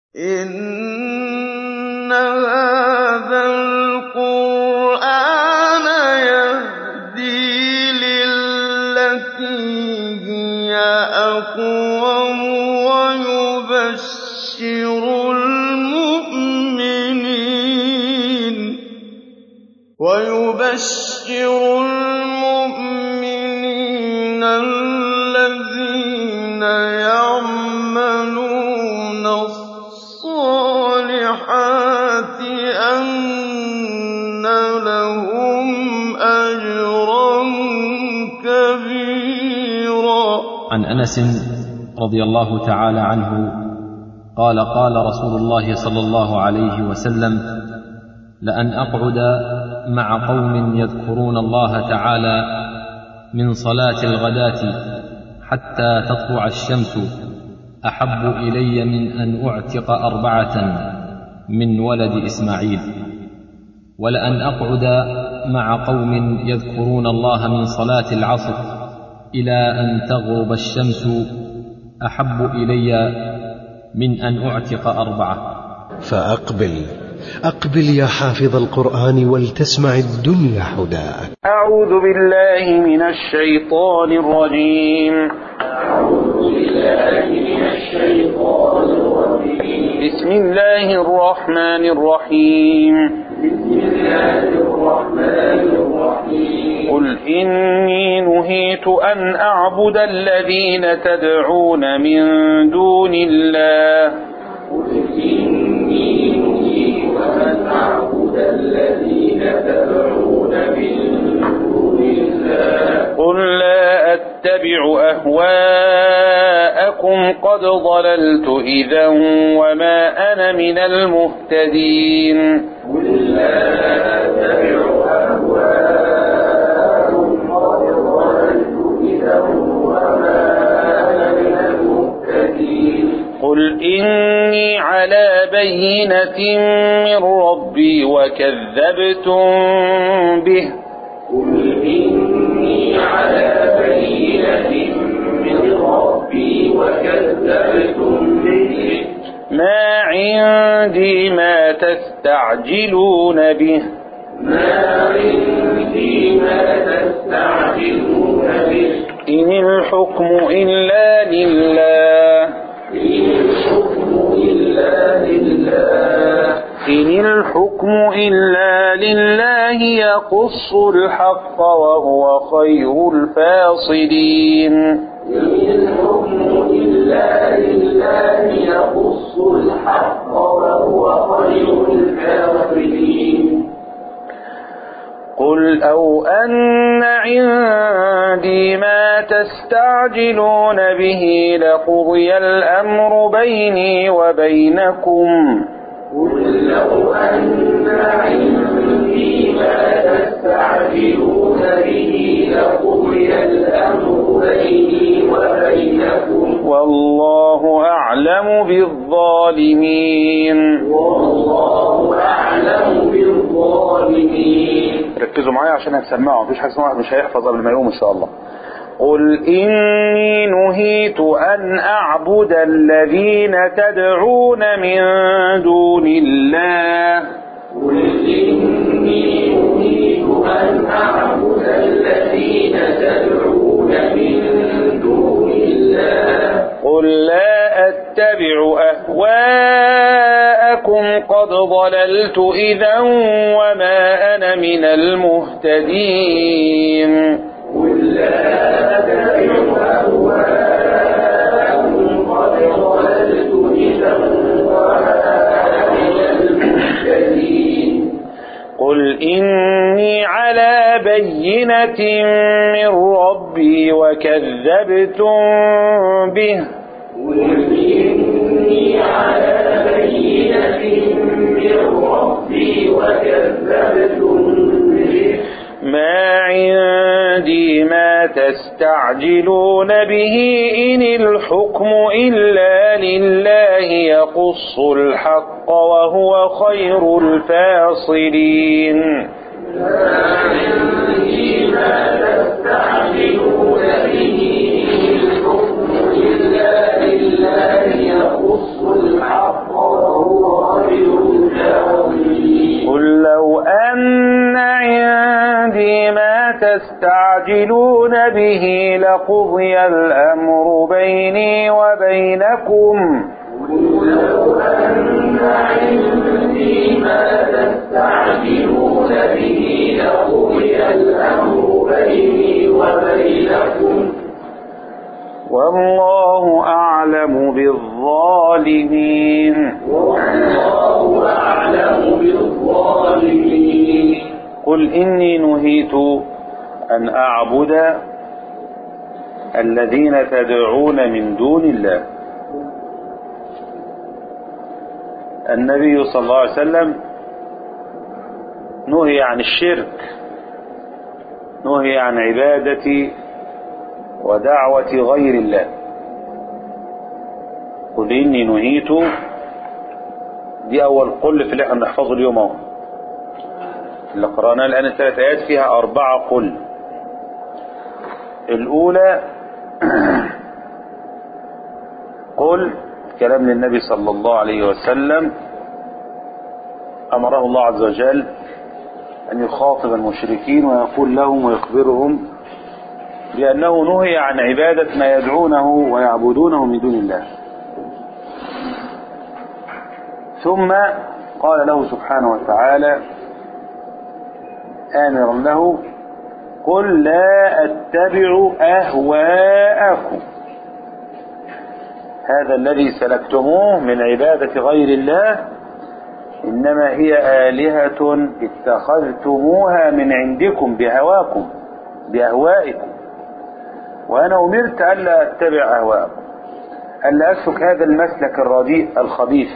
إِنَّ هَٰذَا الْقُرْآنَ يَهْدِي لِلَّتِي هِيَ أَقْوَمُ وَيُبَشِّرُ الْمُؤْمِنِينَ الَّذِينَ يَعْمَلُونَ الصَّالِحَاتِ أَنَّ لَهُمْ أَجْرًا كَبِيرًا عن انس رضي الله تعالى عنه قال قال رسول الله صلى الله عليه وسلم لان اقعد مع قوم يذكرون الله تعالى من صلاه الغداه حتى تطلع الشمس احب الي من ان اعتق اربعه من ولد اسماعيل ولان اقعد مع قوم يذكرون الله من صلاه العصر الى ان تغرب الشمس احب الي من ان اعتق اربعه فأقبل أقبل يا حافظ القرآن ولتسمع الدنيا حداك أعوذ بالله من الشيطان الرجيم بسم الله الرحمن الرحيم قل إني نهيت أن أعبد الذين تدعون من دون الله قل لا أتبع أهواءكم قد ضللت إذا وما أنا من المهتدين قل إني على بينة من ربي وكذبتم به ما عندي ما تستعجلون به إن الحكم إلا لله إن الحكم إلا لله يقص الحق وهو خير الفاصلين قل أو أن عندي ما تستعجلون به لقضي الأمر بيني وبينكم والله أعلم بالظالمين ركزوا معايا عشان هتسمعوا مفيش حاجة اسمها واحد مش هيحفظ قبل ما يقوم إن شاء الله قل إني نهيت أن أعبد الذين تدعون من دون الله قل لا أتبع أهواءكم قد ضللت إذا وما أنا من المهتدين قل إني على بينة من ربي وكذبتم به ما عندي ما تستعجلون به إن الحكم إلا لله يقص الحق وهو خير الفاصلين تستعجلون به لقضي الأمر بيني وبينكم والله أعلم بالظالمين قل إني نهيت أن أعبد الذين تدعون من دون الله النبي صلى الله عليه وسلم نهي عن الشرك نهي عن عبادة ودعوة غير الله قل إني نهيت دي أول قل في اللي احنا بنحفظه اليوم اهو اللي قرأناه الآن ثلاث آيات فيها أربعة قل الأولى قل كلام للنبي صلى الله عليه وسلم أمره الله عز وجل أن يخاطب المشركين ويقول لهم ويخبرهم بأنه نهي عن عبادة ما يدعونه ويعبدونه من دون الله ثم قال له سبحانه وتعالى آمرا له قل لا أتبع أهواءكم هذا الذي سلكتموه من عبادة غير الله إنما هي آلهة اتخذتموها من عندكم بهواكم بأهوائكم وأنا أمرت ألا أتبع أهواءكم ألا أسلك هذا المسلك الرديء الخبيث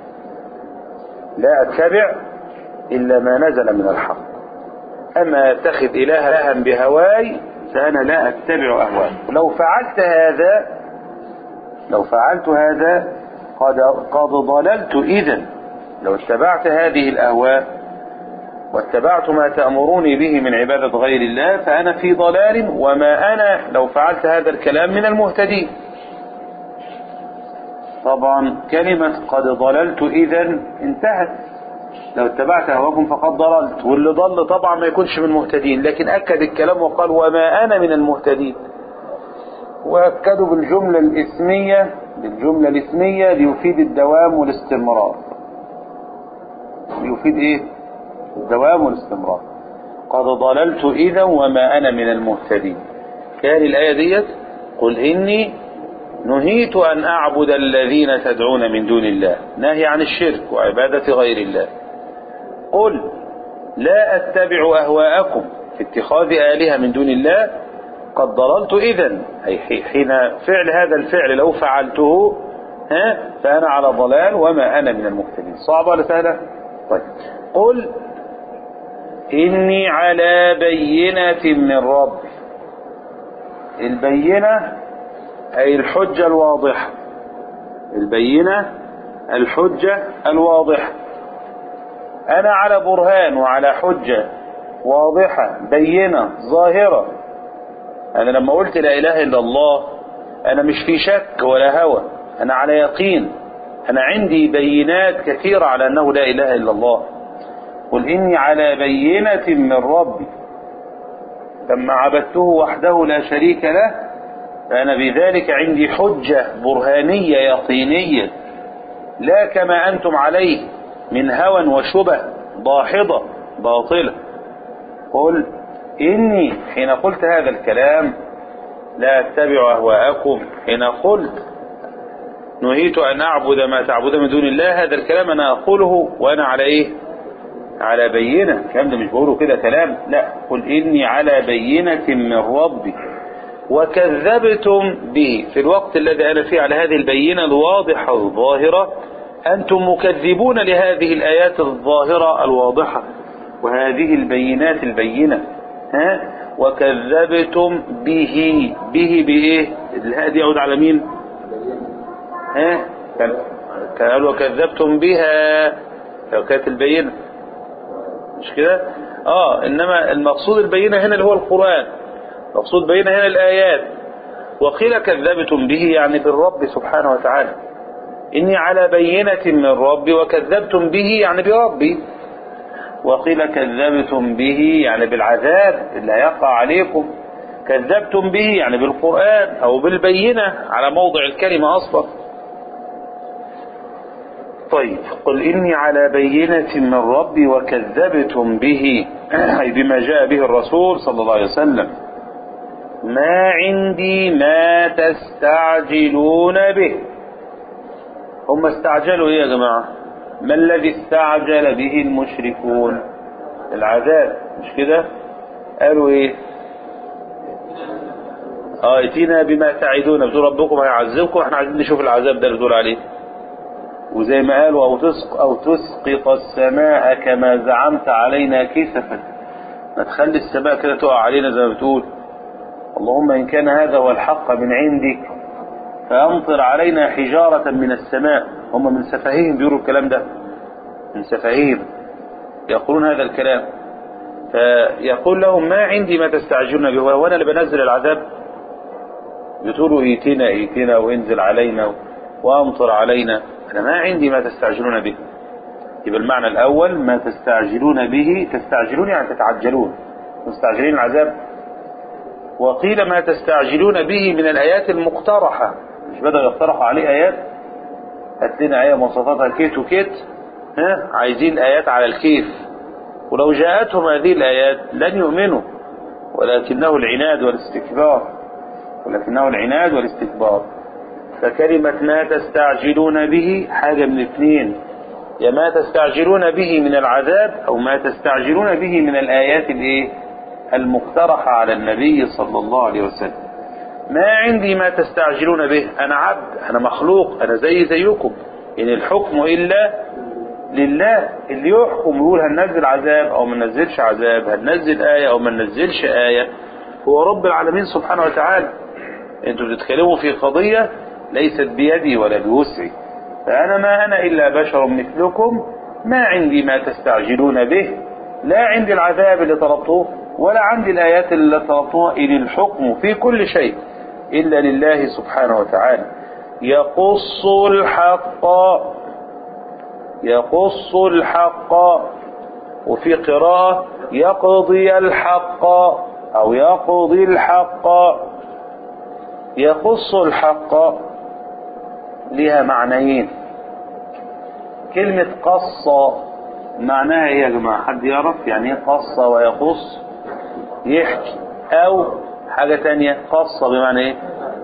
لا أتبع إلا ما نزل من الحق أما أتخذ إلها بهواي فأنا لا أتبع أهواي لو فعلت هذا لو فعلت هذا قد قد ضللت إذا لو اتبعت هذه الأهواء واتبعت ما تأمروني به من عبادة غير الله فأنا في ضلال وما أنا لو فعلت هذا الكلام من المهتدين طبعا كلمة قد ضللت إذا انتهت لو اتبعت هواكم فقد ضللت واللي ضل طبعا ما يكونش من المهتدين لكن أكد الكلام وقال وما أنا من المهتدين وأكدوا بالجملة الاسمية بالجملة الاسمية ليفيد الدوام والاستمرار ليفيد ايه الدوام والاستمرار قد ضللت إذا وما أنا من المهتدين كان الآية ديت قل إني نهيت أن أعبد الذين تدعون من دون الله نهي عن الشرك وعبادة غير الله قل لا أتبع أهواءكم في اتخاذ آلهة من دون الله قد ضللت إذا أي حين فعل هذا الفعل لو فعلته ها فأنا على ضلال وما أنا من المهتدين صعبة ولا سهلة طيب قل إني على بينة من ربي البينة أي الحجة الواضحة البينة الحجة الواضحة أنا على برهان وعلى حجة واضحة بينة ظاهرة أنا لما قلت لا إله إلا الله أنا مش في شك ولا هوى أنا على يقين أنا عندي بينات كثيرة على أنه لا إله إلا الله قل إني على بينة من ربي لما عبدته وحده لا شريك له فأنا بذلك عندي حجة برهانية يقينية لا كما أنتم عليه من هوى وشبه ضاحضة باطلة قل إني حين قلت هذا الكلام لا أتبع أهواءكم حين قلت نهيت أن أعبد ما تعبد من دون الله هذا الكلام أنا أقوله وأنا على إيه على بينة الكلام ده مش بقوله كده كلام لا قل إني على بينة من ربي وكذبتم به في الوقت الذي أنا فيه على هذه البينة الواضحة الظاهرة أنتم مكذبون لهذه الآيات الظاهرة الواضحة وهذه البينات البينة ها وكذبتم به به بإيه الهادي يعود على مين ها قال وكذبتم بها لو كانت البينة مش كده اه انما المقصود البينة هنا اللي هو القرآن مقصود بينة هنا الآيات وقيل كذبتم به يعني بالرب سبحانه وتعالى إني على بينة من ربي وكذبتم به يعني بربي وقيل كذبتم به يعني بالعذاب اللي هيقع عليكم كذبتم به يعني بالقرآن أو بالبينة على موضع الكلمة أصلا طيب قل إني على بينة من ربي وكذبتم به أي بما جاء به الرسول صلى الله عليه وسلم ما عندي ما تستعجلون به هم استعجلوا ايه يا جماعة ما الذي استعجل به المشركون العذاب مش كده قالوا ايه اه ائتينا بما تعدون بتقول ربكم هيعذبكم احنا عايزين نشوف العذاب ده اللي بتقول عليه وزي ما قالوا او تسق او تسقط السماء كما زعمت علينا كسفا ما تخلي السماء كده تقع علينا زي ما بتقول اللهم ان كان هذا هو الحق من عندك فامطر علينا حجارة من السماء هم من سفههم بيقولوا الكلام ده من سفههم يقولون هذا الكلام فيقول لهم ما عندي ما تستعجلون به وانا اللي بنزل العذاب بتقولوا ايتنا ايتنا وانزل علينا وامطر علينا انا ما عندي ما تستعجلون به يبقى المعنى الاول ما تستعجلون به تستعجلون يعني تتعجلون مستعجلين العذاب وقيل ما تستعجلون به من الايات المقترحه مش بدأوا يقترحوا عليه ايات هات لنا ايه مواصفاتها كيت وكيت ها عايزين ايات على الكيف ولو جاءتهم هذه الايات لن يؤمنوا ولكنه العناد والاستكبار ولكنه العناد والاستكبار فكلمة ما تستعجلون به حاجة من اثنين يا ما تستعجلون به من العذاب أو ما تستعجلون به من الآيات الإيه؟ المقترحة على النبي صلى الله عليه وسلم ما عندي ما تستعجلون به أنا عبد أنا مخلوق أنا زي زيكم إن الحكم إلا لله اللي يحكم يقول هننزل عذاب أو ما ننزلش عذاب هننزل آية أو ما ننزلش آية هو رب العالمين سبحانه وتعالى انتوا بتتكلموا في قضية ليست بيدي ولا بوسعي فأنا ما أنا إلا بشر مثلكم ما عندي ما تستعجلون به لا عندي العذاب اللي طلبتوه ولا عندي الآيات اللي طلبتوها إن الحكم في كل شيء إلا لله سبحانه وتعالى يقص الحق يقص الحق وفي قراءة يقضي الحق أو يقضي الحق يقص الحق لها معنيين كلمة قص معناها ايه يا جماعة حد يعرف يعني ايه قص ويقص يحكي او حاجة تانية قص بمعنى ايه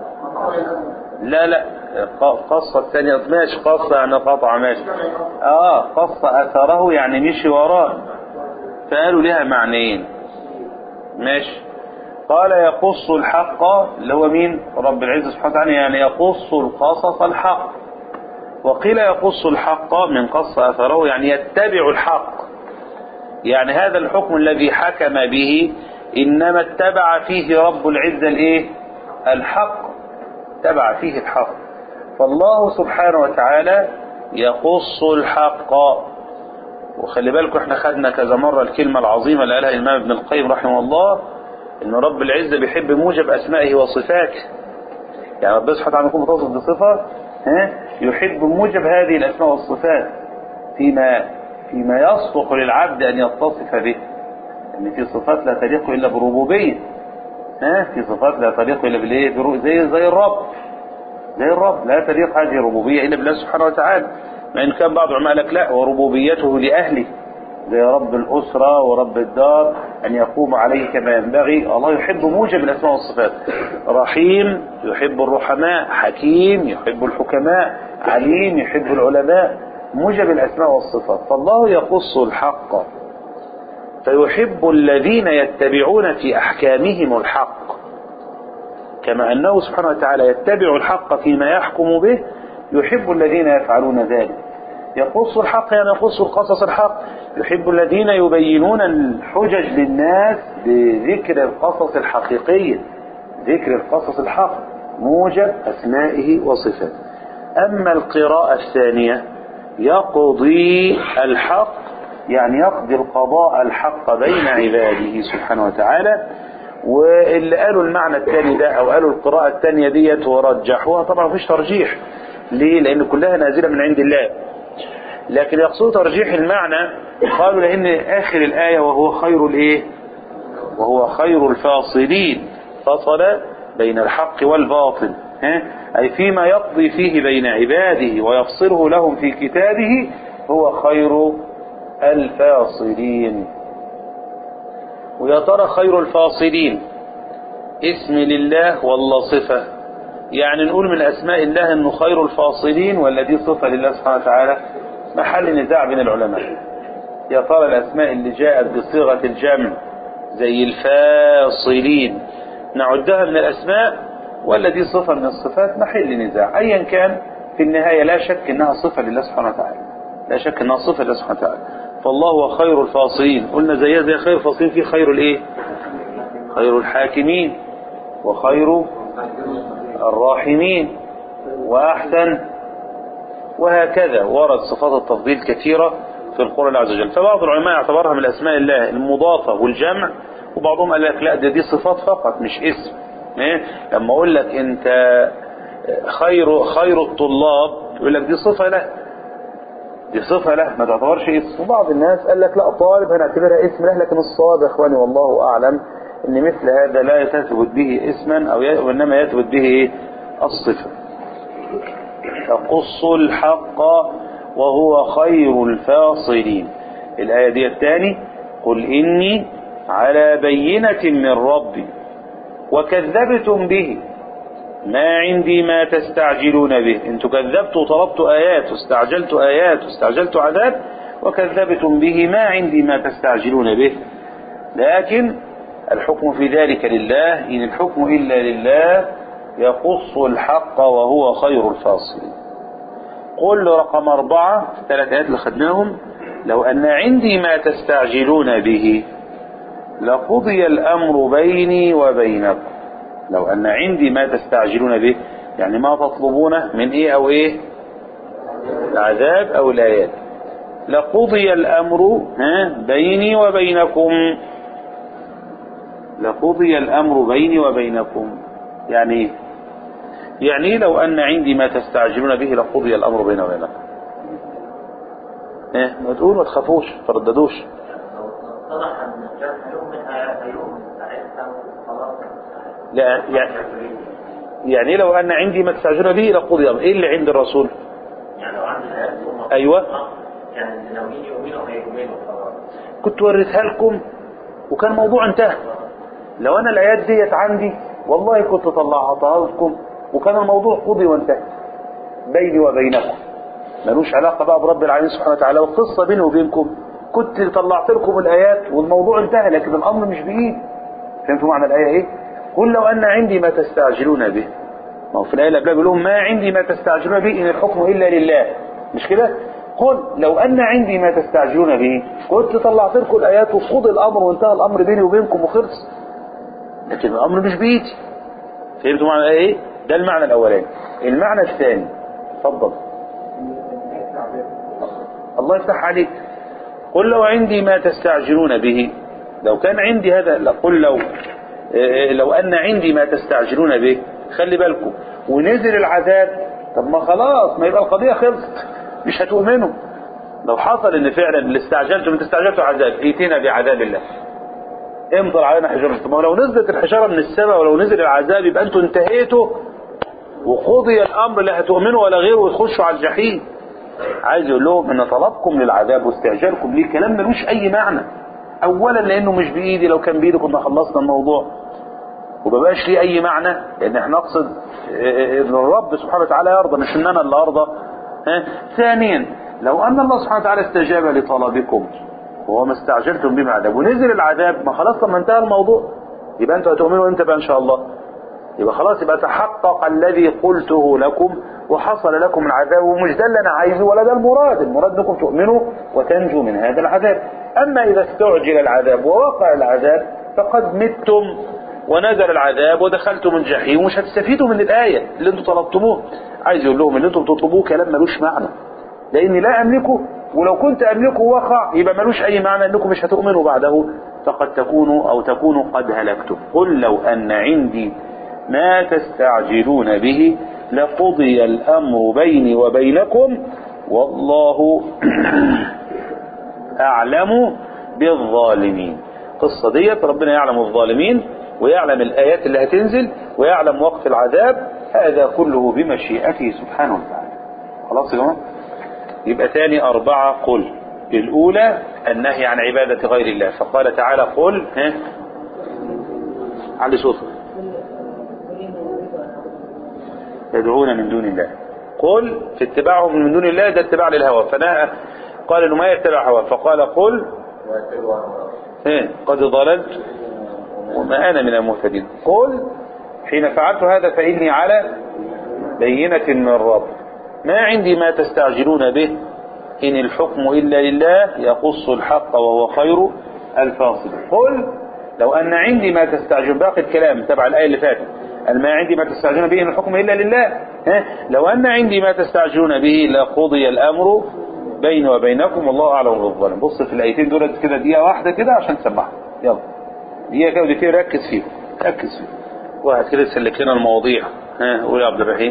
لا لا قصة الثانية ماشي قصة يعني قطع ماشي اه قص اثره يعني مشي وراه فقالوا لها معنيين ماشي قال يقص الحق اللي هو مين رب العزة سبحانه وتعالى يعني يقص القصص الحق وقيل يقص الحق من قص أثره يعني يتبع الحق يعني هذا الحكم الذي حكم به إنما اتبع فيه رب العزة الايه الحق اتبع فيه الحق فالله سبحانه وتعالى يقص الحق وخلي بالكم احنا خدنا كذا مرة الكلمة العظيمة اللي قالها الإمام ابن القيم رحمه الله ان رب العزة بيحب موجب اسمائه وصفاته يعني ربنا سبحانه وتعالى يكون متصف بصفة ها يحب موجب هذه الاسماء والصفات فيما فيما يصلح للعبد ان يتصف به ان في صفات لا تليق الا بربوبية ها في صفات لا تليق الا بالايه زي زي الرب زي الرب لا تليق هذه الربوبية الا بالله سبحانه وتعالى مع ان كان بعض العلماء لك لا وربوبيته لاهله زي رب الأسرة ورب الدار أن يقوم عليه كما ينبغي الله يحب موجب الأسماء والصفات رحيم يحب الرحماء حكيم يحب الحكماء عليم يحب العلماء موجب الأسماء والصفات فالله يقص الحق فيحب الذين يتبعون في أحكامهم الحق كما أنه سبحانه وتعالى يتبع الحق فيما يحكم به يحب الذين يفعلون ذلك يقص الحق يعني يقص القصص الحق يحب الذين يبينون الحجج للناس بذكر القصص الحقيقية ذكر القصص الحق موجب أسمائه وصفاته أما القراءة الثانية يقضي الحق يعني يقضي القضاء الحق بين عباده سبحانه وتعالى واللي قالوا المعنى الثاني ده أو قالوا القراءة الثانية ديت ورجحوها طبعا مفيش ترجيح ليه لأن كلها نازلة من عند الله لكن يقصد ترجيح المعنى قالوا لأن آخر الآية وهو خير الإيه وهو خير الفاصلين فصل بين الحق والباطل ها؟ أي فيما يقضي فيه بين عباده ويفصله لهم في كتابه هو خير الفاصلين ويا ترى خير الفاصلين اسم لله ولا صفة يعني نقول من أسماء الله أنه خير الفاصلين ولا دي صفة لله سبحانه وتعالى محل نزاع بين العلماء يا ترى الأسماء اللي جاءت بصيغة الجمع زي الفاصلين نعدها من الأسماء ولا دي صفة من الصفات محل نزاع أيا كان في النهاية لا شك أنها صفة لله سبحانه وتعالى لا شك أنها صفة لله سبحانه وتعالى فالله هو خير الفاصلين قلنا زيها زي خير الفاصلين في خير الايه خير الحاكمين وخير الراحمين وأحسن وهكذا ورد صفات التفضيل كثيرة في القرآن عز وجل فبعض العلماء يعتبرها من أسماء الله المضافة والجمع وبعضهم قال لك لا ده دي صفات فقط مش اسم إيه؟ لما أقول لك أنت خير خير الطلاب يقول لك دي صفة له دي صفة له ما تعتبرش اسم وبعض الناس قال لك لا طالب هنعتبرها اسم له لكن الصواب يا اخواني والله أعلم ان مثل هذا لا يثبت به اسما او ي... وانما يثبت به ايه الصفة تقص الحق وهو خير الفاصلين الآية دي الثاني قل إني على بينة من ربي وكذبتم به ما عندي ما تستعجلون به انتوا كذبتوا وطلبتوا آيات واستعجلتوا آيات واستعجلتوا عذاب وكذبتم به ما عندي ما تستعجلون به لكن الحكم في ذلك لله إن الحكم إلا لله يقص الحق وهو خير الفاصلين قل رقم أربعة ثلاث آيات اللي خدناهم لو أن عندي ما تستعجلون به لقضي الأمر بيني وبينكم لو أن عندي ما تستعجلون به يعني ما تطلبونه من إيه أو إيه العذاب أو الآيات لقضي الأمر ها بيني وبينكم لقضي الأمر بيني وبينكم يعني إيه يعني لو أن عندي ما تستعجلون به لقضي الأمر بيني وبينكم إيه ما تقول ما تخافوش ترددوش اتضح ان الجرح يؤمن يؤمن ساعتها خلاص لا يعني يعني لو أن عندي ما تستعجلون به لقضي الأمر إيه اللي عند الرسول يعني لو عندي حياة ثم أيوة. يعني ناويين يؤمنوا هيؤمنوا خلاص كنت وريتها لكم وكان الموضوع انتهى لو أنا الآيات ديت عندي والله كنت طلعتها لكم وكان الموضوع قضي وانتهى بيني وبينكم ملوش علاقة بقى برب العالمين سبحانه وتعالى والقصة بيني وبينكم كنت طلعت لكم الآيات والموضوع انتهى لكن الأمر مش بإيد فهمتوا معنى الآية إيه؟ قل لو أن عندي ما تستعجلون به ما هو في الآية اللي قبلها بيقول لهم ما عندي ما تستعجلون به إن الحكم إلا لله مش كده؟ قل لو أن عندي ما تستعجلون به كنت طلعت لكم الآيات وقضي الأمر وانتهى الأمر بيني وبينكم وخلص لكن الأمر مش بإيدي فهمتوا معنى الآية إيه؟ ده المعنى الأولاني المعنى الثاني اتفضل الله يفتح عليك قل لو عندي ما تستعجلون به لو كان عندي هذا لا قل لو إيه لو أن عندي ما تستعجلون به خلي بالكم ونزل العذاب طب ما خلاص ما يبقى القضية خلصت مش هتؤمنوا لو حصل ان فعلا اللي استعجلتم انت استعجلتوا عذاب ائتنا بعذاب الله امطر علينا حجارة ما هو لو نزلت الحجارة من السماء ولو نزل العذاب يبقى انتوا انتهيتوا وقضي الامر لا هتؤمنوا ولا غيره وتخشوا على الجحيم عايز يقول لهم ان طلبكم للعذاب واستعجالكم ليه كلام ملوش اي معنى اولا لانه مش بايدي لو كان بايدي كنا خلصنا الموضوع ومبقاش ليه اي معنى لان احنا نقصد ان الرب سبحانه وتعالى يرضى مش ان انا اللي ارضى ها؟ ثانيا لو ان الله سبحانه وتعالى استجاب لطلبكم وهو ما استعجلتم به من عذاب ونزل العذاب ما خلاص لما انتهى الموضوع يبقى انتوا هتؤمنوا امتى بقى ان شاء الله يبقى خلاص يبقى تحقق الذي قلته لكم وحصل لكم العذاب ومش ده اللي انا عايزه ولا ده المراد المراد انكم تؤمنوا وتنجوا من هذا العذاب اما اذا استعجل العذاب ووقع العذاب فقد متم ونزل العذاب ودخلتم الجحيم ومش هتستفيدوا من الآية اللي انتم طلبتموه عايز يقول لهم اللي انتم بتطلبوه كلام ملوش معنى لاني لا املكه ولو كنت املكه وقع يبقى ملوش اي معنى انكم مش هتؤمنوا بعده فقد تكونوا او تكونوا قد هلكتم قل لو ان عندي ما تستعجلون به لقضي الامر بيني وبينكم والله أعلم بالظالمين القصة ديت ربنا يعلم الظالمين ويعلم الآيات اللي هتنزل ويعلم وقت العذاب هذا كله بمشيئته سبحانه وتعالى خلاص يا جماعة يبقى تاني أربعة قل الأولى النهي عن عبادة غير الله فقال تعالى قل ها علي صوتك يدعون من دون الله قل في اتباعهم من دون الله ده اتباع للهوى فنهى قال انه ما يتبع هوى فقال قل إيه قد ضللت وما انا من المهتدين قل حين فعلت هذا فاني على بينة من رب ما عندي ما تستعجلون به إن الحكم إلا لله يقص الحق وهو خير الفاصل قل لو أن عندي ما تستعجل باقي الكلام تبع الآية اللي فاتت قال ما عندي ما تستعجلون به إن الحكم إلا لله ها؟ لو أن عندي ما تستعجلون به لقضي الأمر بيني وبينكم والله أعلم بالظالم بص في الآيتين دول كده دقيقة واحدة كده عشان تسمعها يلا دقيقة كده ودقيقتين ركز فيهم ركز فيهم واحد كده سلك لنا المواضيع ها قول يا عبد الرحيم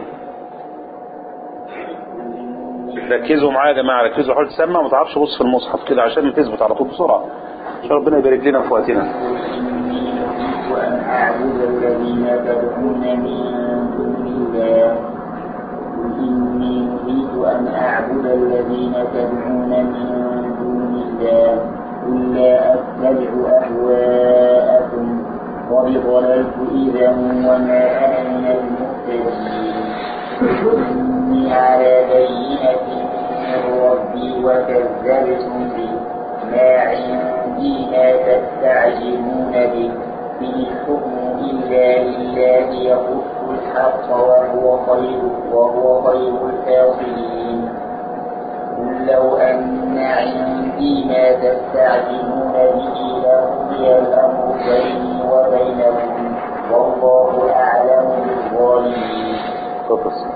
ركزوا معايا يا جماعه ركزوا حاول تسمع ما تعرفش بص في المصحف كده عشان تثبت على طول بسرعه عشان ربنا يبارك لنا في وقتنا وأن أعبد الذين تدعون من دون الله قل إني نريد أن أعبد الذين تدعون من دون الله قل لا أتبع أهواءكم قد ضللت إذا وما أنا من المهتدين إني على بينة من ربي وكذبتم به ما عندي ما تستعجلون به إن الحكم إلا لله يقص الحق وهو خير وهو خير الفاصلين قل لو أن عندي ما تستعجلون به لقضي الأمر بيني وبينكم والله أعلم بالظالمين تفضل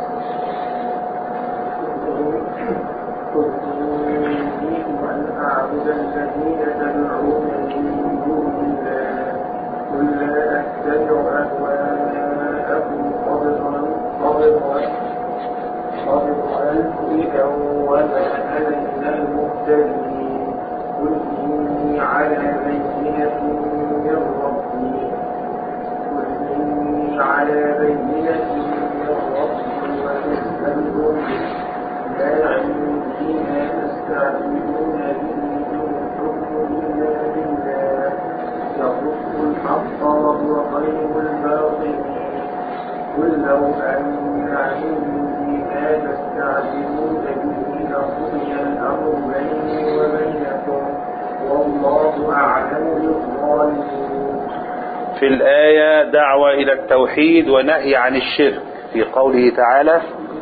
قل إني نريد أن أعبد الذين تدعون من دون الله قل لا أتبع أهواءكم قد ضللت قد ضللت قد ضللت إذا وما أنا من المهتدين قل إني على بينة من ربي قل إني على بينة من ربي وتسألون لا عندي ما تستعجلون به إن الحكم إلا لله يقص الحق وهو خير الباطلين قل لو أن عندي ما تستعجلون به لقضي الأمر بيني وبينكم والله أعلم بالظالمين في الآية دعوة إلى التوحيد ونهي عن الشرك في قوله تعالى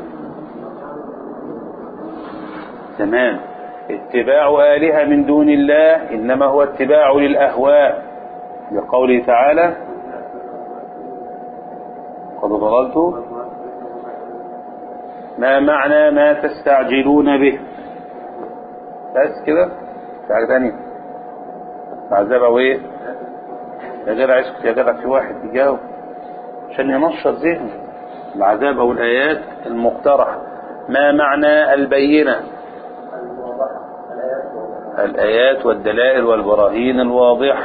تمام اتباع آلهة من دون الله إنما هو اتباع للأهواء لقوله تعالى قد ضللت ما معنى ما تستعجلون به بس كده في حاجة تانية عذابة وايه يا جدع اسكت يا جدع في واحد يجاوب عشان ينشط ذهنه العذاب او الايات المقترحه ما معنى البينه الايات والدلائل والبراهين الواضحه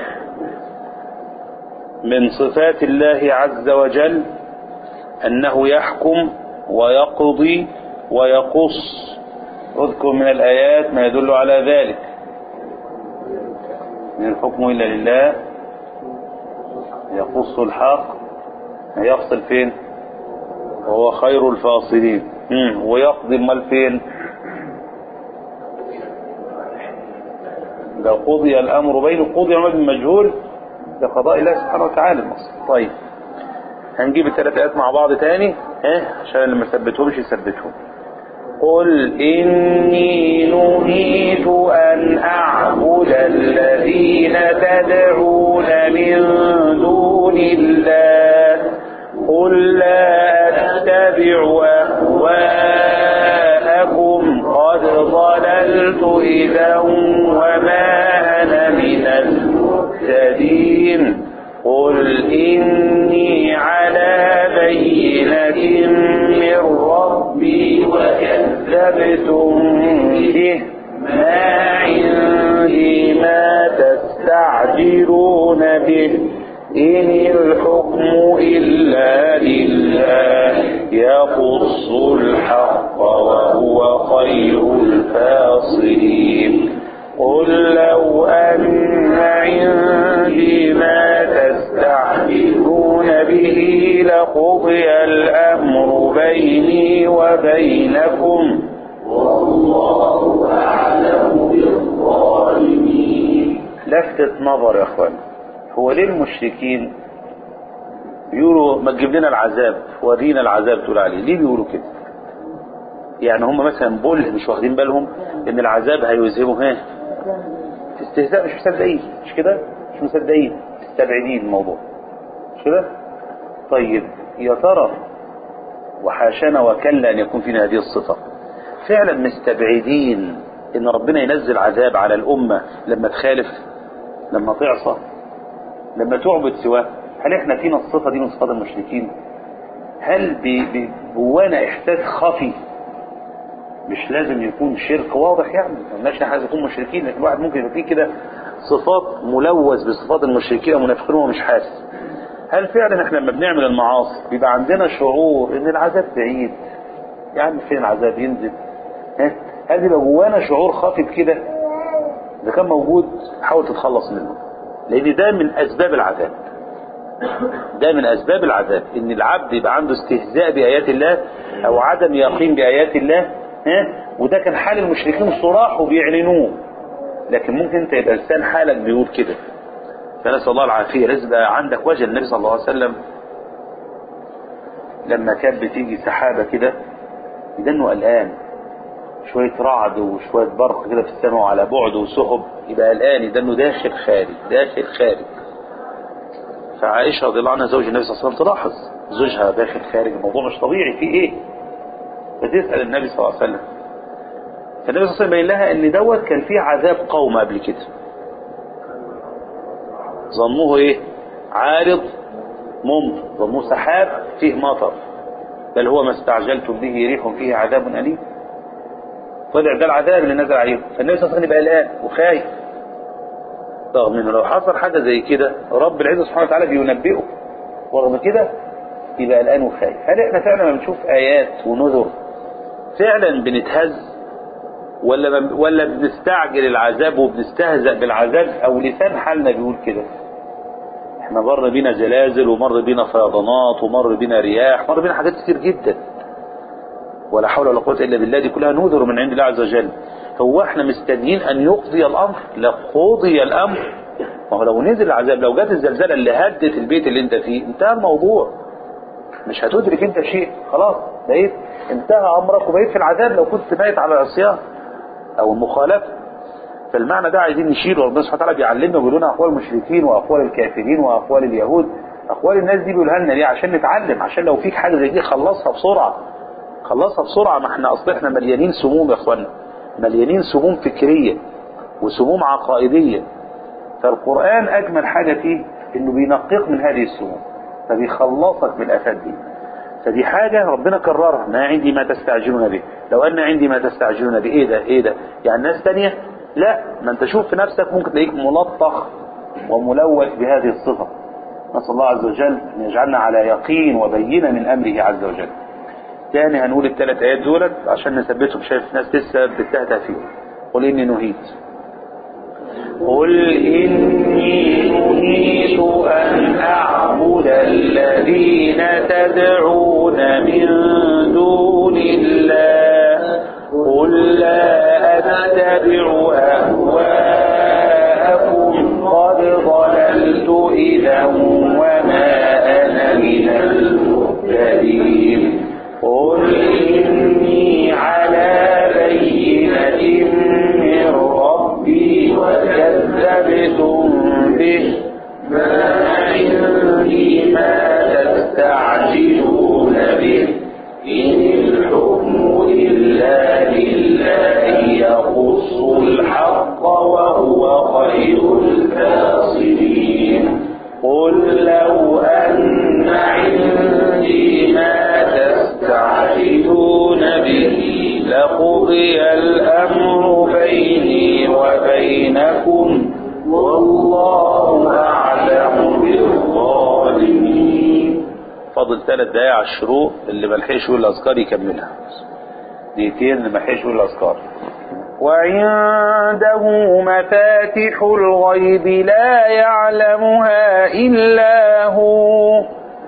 من صفات الله عز وجل انه يحكم ويقضي ويقص اذكر من الايات ما يدل على ذلك من الحكم الا لله يقص الحق يفصل فين وهو خير الفاصلين مم. ويقضي المال فين ده قضي الامر بينه قضي الامر بالمجهول ده قضاء الله سبحانه وتعالى المقصد طيب هنجيب الثلاث ايات مع بعض تاني ها عشان اللي ما ثبتهمش يثبتهم قل إني نهيت أن أعبد الذين تدعون من دون الله قل لا أتبع أهواءكم قد ضللت إذا وما أنا من المهتدين قل إني على بينة من ربي وكذبتم عندي ما تستعجلون به إن الحكم إلا لله يقص الحق وهو خير الفاصلين قل لو أن عندي ما تستعجلون به لقضي الأمر بيني وبينكم والله أعلم بالظالمين لفتة نظر يا أخوان هو ليه المشركين بيقولوا ما تجيب لنا العذاب ورينا العذاب تقول عليه ليه بيقولوا كده يعني هم مثلا بوله مش واخدين بالهم ان العذاب هيوزهموا ها في استهزاء مش مصدقين مش كده مش مصدقين مستبعدين الموضوع مش كده طيب يا ترى وحاشانا وكلا ان يكون فينا هذه الصفه فعلا مستبعدين ان ربنا ينزل عذاب على الامه لما تخالف لما تعصى لما تعبد سواه هل احنا فينا الصفه دي من صفات المشركين هل بي- بي- جوانا احساس خفي مش لازم يكون شرك واضح يعني ما قلناش عايز يكون مشركين لكن الواحد ممكن يبقى فيه كده صفات ملوث بصفات المشركين ومنافقين وهو مش حاسس هل فعلا احنا لما بنعمل المعاصي بيبقى عندنا شعور ان العذاب بعيد يعني فين العذاب ينزل ها؟ هل بيبقى جوانا شعور خافت كده اذا كان موجود حاول تتخلص منه لان ده من اسباب العذاب ده من اسباب العذاب ان العبد يبقى عنده استهزاء بايات الله او عدم يقين بايات الله ها وده كان حال المشركين صراح وبيعلنوه لكن ممكن انت يبقى لسان حالك بيقول كده فنسال الله العافيه لازم يبقى عندك وجه النبي صلى الله عليه وسلم لما كانت بتيجي سحابه كده يدنه قلقان شوية رعد وشوية برق كده في السماء وعلى بعد وسحب يبقى قلقان يدنه داخل خارج داخل خارج فعائشة رضي الله عنها زوج النبي صلى الله عليه وسلم تلاحظ زوجها داخل خارج الموضوع مش طبيعي في ايه فتسأل النبي صلى الله عليه وسلم فالنبي صلى الله عليه وسلم بين لها ان دوت كان فيه عذاب قوم قبل كده ظنوه ايه عارض ممطر ظنوه سحاب فيه مطر بل هو ما استعجلتم به ريح فيه عذاب أليم طلع ده العذاب اللي نزل عليهم فالنبي صلى الله عليه وسلم يبقى قلقان وخايف رغم انه لو حصل حاجه زي كده رب العزه سبحانه وتعالى بينبئه ورغم كده يبقى قلقان وخايف هل احنا فعلا لما بنشوف ايات ونذر فعلا بنتهز ولا ما- ولا بنستعجل العذاب وبنستهزأ بالعذاب او لسان حالنا بيقول كده احنا مر بينا زلازل ومر بينا فيضانات ومر بينا رياح مر بينا حاجات كتير جدا ولا حول ولا قوة إلا بالله دي كلها نذر من عند الله عز وجل هو احنا مستنيين أن يقضي الأمر لقضي الأمر ما هو لو نزل العذاب لو جت الزلزلة اللي هدت البيت اللي انت فيه انتهى الموضوع مش هتدرك انت شيء خلاص بقيت انتهى أمرك وبقيت في العذاب لو كنت ميت على العصيان أو المخالفة فالمعنى ده عايزين نشيله ربنا سبحانه وتعالى بيعلمنا وبيقول لنا أقوال المشركين وأقوال الكافرين وأقوال اليهود أقوال الناس دي بيقولها لنا ليه عشان نتعلم عشان لو فيك حاجة زي دي خلصها بسرعة خلصها بسرعة ما احنا اصل احنا مليانين سموم يا اخوانا مليانين سموم فكرية وسموم عقائدية فالقرآن اجمل حاجة فيه انه بينقق من هذه السموم فبيخلصك من الافات دي فدي حاجة ربنا كررها ما عندي ما تستعجلون به لو ان عندي ما تستعجلون به ايه ده ايه ده يعني ناس تانية لا ما انت شوف في نفسك ممكن تلاقيك ملطخ وملوث بهذه الصفة نسأل الله عز وجل ان يجعلنا على يقين وبينة من امره عز وجل تاني هنقول الثلاث ايات دولت عشان نثبتهم شايف ناس لسه بتهتها فيهم قل اني نهيت قل اني نهيت ان اعبد الذين تدعون من دون الله قل لا اتبع اهواءكم قد ضللت اذا وما انا من المهتدين قل إني على بينة من ربي وكذبتم به ما عندي ما تستعجلون به إن الحكم إلا لله يقص الحق وهو خير الفاصلين قل لو أن عندي ما تستعجلون به لقضي الأمر بيني وبينكم والله أعلم بالظالمين فاضل ثلاث دقايق على الشروق اللي ملحقش يقول الأذكار يكملها دقيقتين اللي ملحقش يقول الأذكار وعنده مفاتح الغيب لا يعلمها إلا هو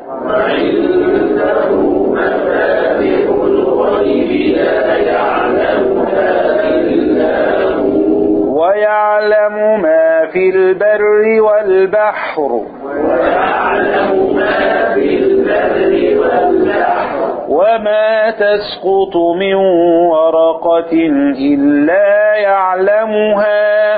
ويعلم ما في البر والبحر وما تسقط من ورقة إلا يعلمها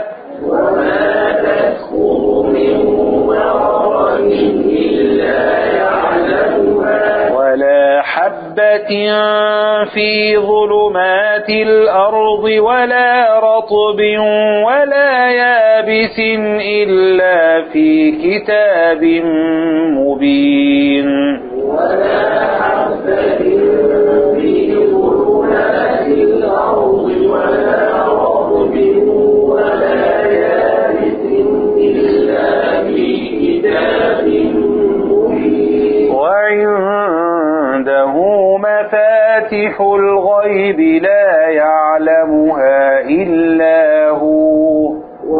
ولا حبة في ظلمات الأرض ولا رطب ولا يابس إلا في كتاب مبين وعنده مفاتح الغيب لا يعلمها إلا هو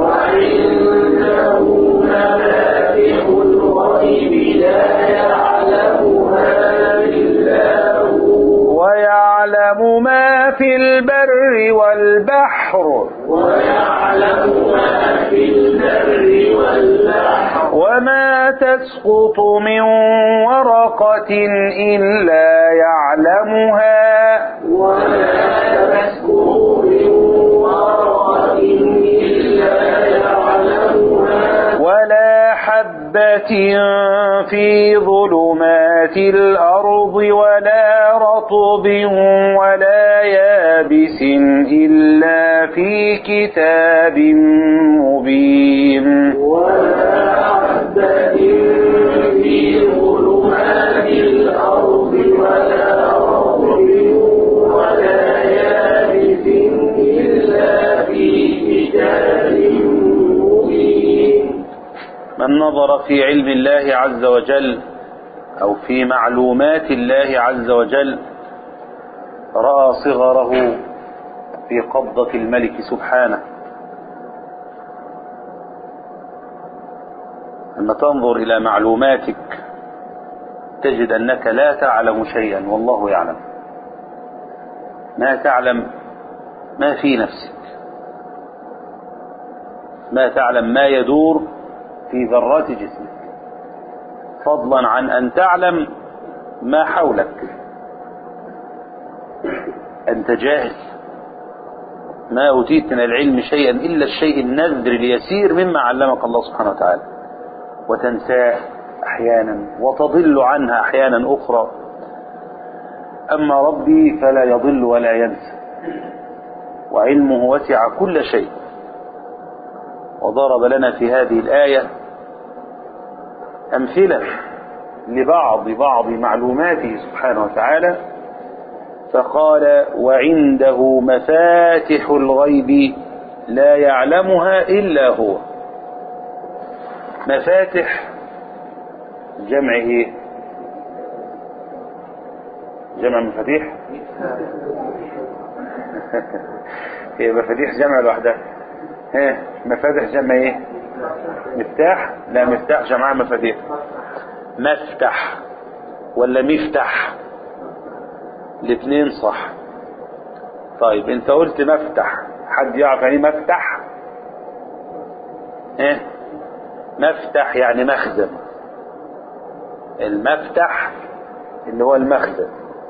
ويعلم ما في البر والبحر وما تسقط من ورقة إلا يعلمها ولا حبة في ظلمات الأرض ولا رطب ولا يابس إلا في كتاب مبين من نظر في علم الله عز وجل أو في معلومات الله عز وجل رأى صغره في قبضة الملك سبحانه لما تنظر إلى معلوماتك تجد أنك لا تعلم شيئا والله يعلم ما تعلم ما في نفسك ما تعلم ما يدور في ذرات جسمك فضلا عن أن تعلم ما حولك أنت جاهل ما أوتيت من العلم شيئا إلا الشيء النذر اليسير مما علمك الله سبحانه وتعالى وتنساه أحيانا وتضل عنها أحيانا أخرى أما ربي فلا يضل ولا ينسى وعلمه وسع كل شيء وضرب لنا في هذه الآية أمثلة لبعض بعض معلوماته سبحانه وتعالى فقال وعنده مفاتح الغيب لا يعلمها إلا هو مفاتح جمع ايه جمع مفاتيح هي مفاتيح جمع لوحدها ها مفاتح جمع ايه مفتاح لا مفتاح جمع مفاتيح مفتح ولا مفتح الاثنين صح طيب انت قلت مفتح حد يعرف يعني مفتح ايه مفتح يعني مخزن المفتح اللي هو المخزن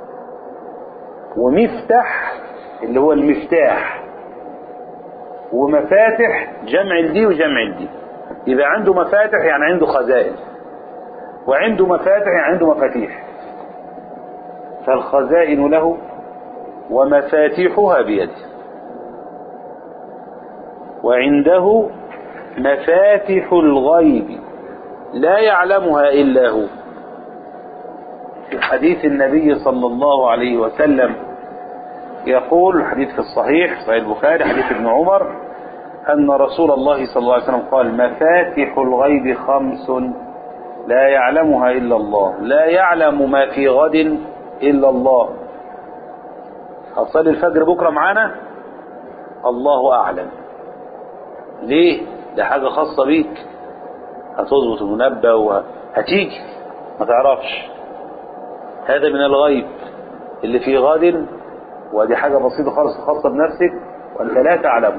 ومفتح اللي هو المفتاح ومفاتح جمع الدي وجمع الدي يبقى عنده مفاتح يعني عنده خزائن وعنده مفاتح يعني عنده مفاتيح فالخزائن له ومفاتيحها بيده وعنده مفاتح الغيب لا يعلمها إلا هو في حديث النبي صلى الله عليه وسلم يقول الحديث في الصحيح صحيح البخاري حديث ابن عمر أن رسول الله صلى الله عليه وسلم قال مفاتح الغيب خمس لا يعلمها إلا الله لا يعلم ما في غد إلا الله هتصلي الفجر بكرة معانا الله أعلم ليه ده حاجة خاصة بيك هتظبط المنبه وهتيجي ما تعرفش هذا من الغيب اللي في غد ودي حاجة بسيطة خالص خاصة بنفسك وأنت لا تعلم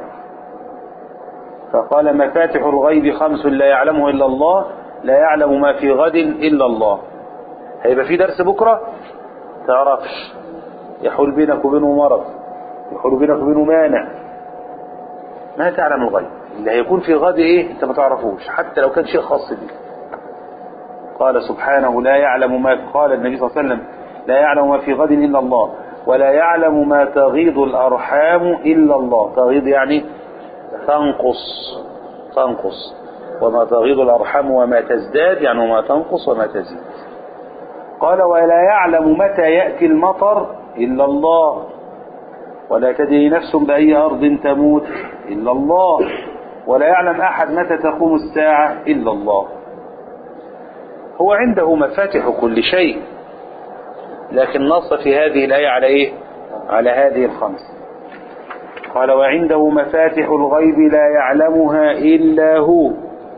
فقال مفاتح الغيب خمس لا يعلمه إلا الله لا يعلم ما في غد إلا الله هيبقى في درس بكرة تعرفش يحول بينك وبينه مرض يحول بينك وبينه مانع ما تعلم الغيب اللي هيكون في غد ايه انت ما تعرفوش حتى لو كان شيء خاص بك قال سبحانه لا يعلم ما قال النبي صلى الله عليه وسلم لا يعلم ما في غد إلا الله ولا يعلم ما تغيض الأرحام إلا الله تغيض يعني تنقص تنقص وما تغيض الأرحام وما تزداد يعني وما تنقص وما تزيد قال ولا يعلم متى يأتي المطر إلا الله ولا تدري نفس بأي أرض تموت إلا الله ولا يعلم أحد متى تقوم الساعة إلا الله هو عنده مفاتح كل شيء لكن نص في هذه الآية على إيه على هذه الخمس قال وعنده مفاتح الغيب لا يعلمها إلا هو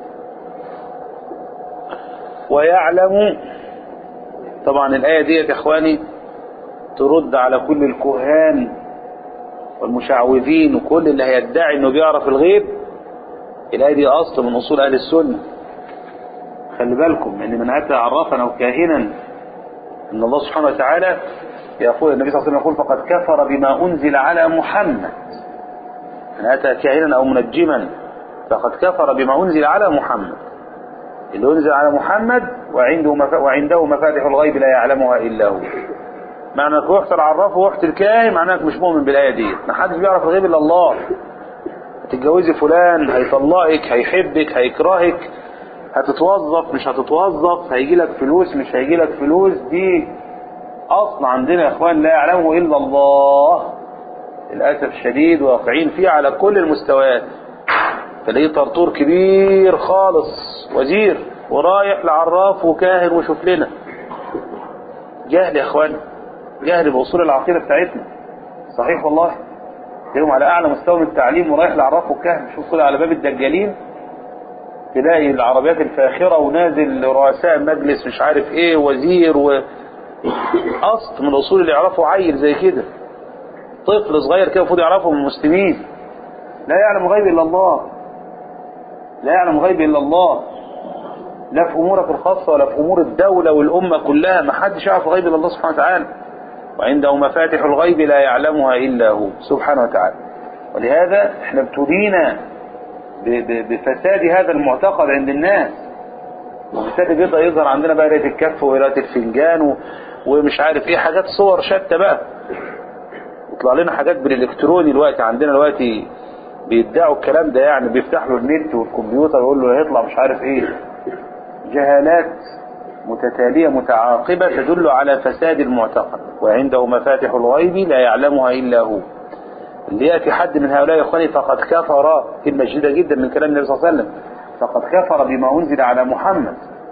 ويعلم طبعا الآية دي يا إخواني ترد على كل الكهان والمشعوذين وكل اللي هيدعي انه بيعرف الغيب الآية دي أصل من أصول أهل السنة خلي بالكم ان من أتى عرافا أو كاهنا ان الله سبحانه وتعالى يقول النبي صلى الله عليه وسلم يقول فقد كفر بما أنزل على محمد من أتى كاهنا أو منجما فقد كفر بما أنزل على محمد اللي أنزل على محمد وعنده مف... وعنده مفاتح الغيب لا يعلمها إلا هو معنى انك رحت العراف ورحت الكاهن معناه انك مش مؤمن بالآية دي ما حدش بيعرف الغيب إلا الله هتتجوزي فلان هيطلقك هيحبك هيكرهك هتتوظف مش هتتوظف هيجي لك فلوس مش هيجي لك فلوس دي أصل عندنا يا إخوان لا يعلمه إلا الله للأسف الشديد واقعين فيه على كل المستويات تلاقيه طرطور كبير خالص وزير ورايح لعراف وكاهن وشوف لنا جهل يا اخوان جهل بأصول العقيدة بتاعتنا صحيح والله تلاقيهم على أعلى مستوى من التعليم ورايح لعراف وكاهن شوف كده على باب الدجالين تلاقي العربيات الفاخرة ونازل رؤساء مجلس مش عارف ايه وزير و أصل من الأصول اللي يعرفوا عيل زي كده طفل صغير كده المفروض يعرفه من المسلمين لا يعلم غيب إلا الله لا يعلم غيب إلا الله لا في أمورك الخاصة ولا في أمور الدولة والأمة كلها ما حدش يعرف غيب إلا الله سبحانه وتعالى وعنده مفاتح الغيب لا يعلمها إلا هو سبحانه وتعالى ولهذا احنا ابتلينا بفساد هذا المعتقد عند الناس وبالتالي بيبدأ يظهر عندنا بقى قرايه الكف وقرايه الفنجان و... ومش عارف ايه حاجات صور شتى بقى يطلع لنا حاجات بالالكتروني دلوقتي عندنا دلوقتي بيدعوا الكلام ده يعني بيفتح له النت والكمبيوتر ويقول له هيطلع مش عارف ايه جهالات متتالية متعاقبة تدل على فساد المعتقد وعنده مفاتح الغيب لا يعلمها إلا هو اللي يأتي حد من هؤلاء يا إخواني فقد كفر كلمة جيدة جدا من كلام النبي صلى الله عليه وسلم فقد كفر بما أنزل على محمد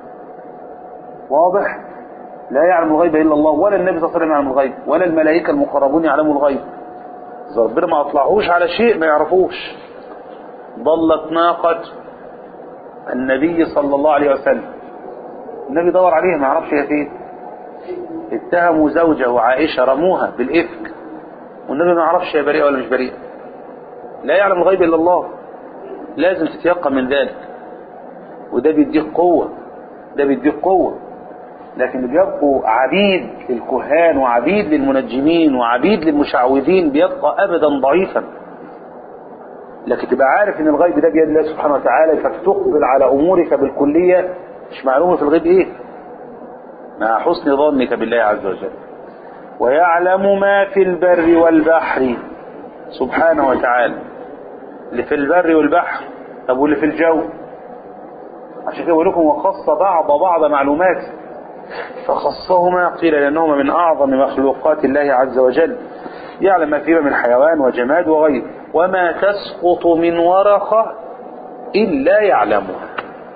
واضح لا يعلم الغيب إلا الله ولا النبي صلى الله عليه وسلم يعلم الغيب ولا الملائكة المقربون يعلموا الغيب إذا ربنا ما أطلعوش على شيء ما يعرفوش ضلت ناقة النبي صلى الله عليه وسلم النبي دور عليها ما يعرفش هي فين اتهموا زوجه عائشة رموها بالإفك والنبي ما يعرفش هي بريئة ولا مش بريئة لا يعلم الغيب إلا الله لازم تتيقن من ذلك وده بيديك قوة ده بيديك قوة لكن بيبقوا عبيد للكهان وعبيد للمنجمين وعبيد للمشعوذين بيبقى أبدا ضعيفا لكن تبقى عارف ان الغيب ده بيد الله سبحانه وتعالى فتقبل على امورك بالكلية مش معلومة في الغيب ايه مع حسن ظنك بالله عز وجل ويعلم ما في البر والبحر سبحانه وتعالى اللي في البر والبحر طب واللي في الجو عشان كده بقول لكم وخص بعض بعض معلومات فخصهما قيل لأنهما من أعظم مخلوقات الله عز وجل يعلم ما فيهما من حيوان وجماد وغيره وما تسقط من ورقة إلا يعلمها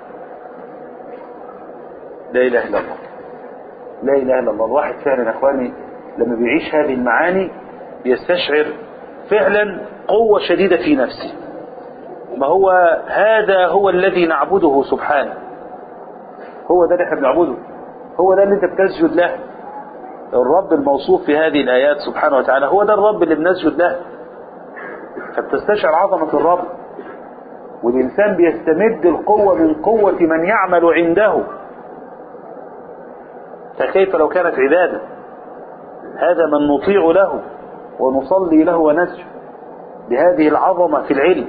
لا إله إلا الله لا إله إلا الله الواحد فعلا يا أخواني لما بيعيش هذه المعاني بيستشعر فعلا قوة شديدة في نفسه ما هو هذا هو الذي نعبده سبحانه هو ده اللي احنا بنعبده هو ده اللي انت بتسجد له الرب الموصوف في هذه الآيات سبحانه وتعالى هو ده الرب اللي بنسجد له فبتستشعر عظمة الرب والإنسان بيستمد القوة من قوة من يعمل عنده فكيف لو كانت عبادة هذا من نطيع له ونصلي له ونسجد بهذه العظمة في العلم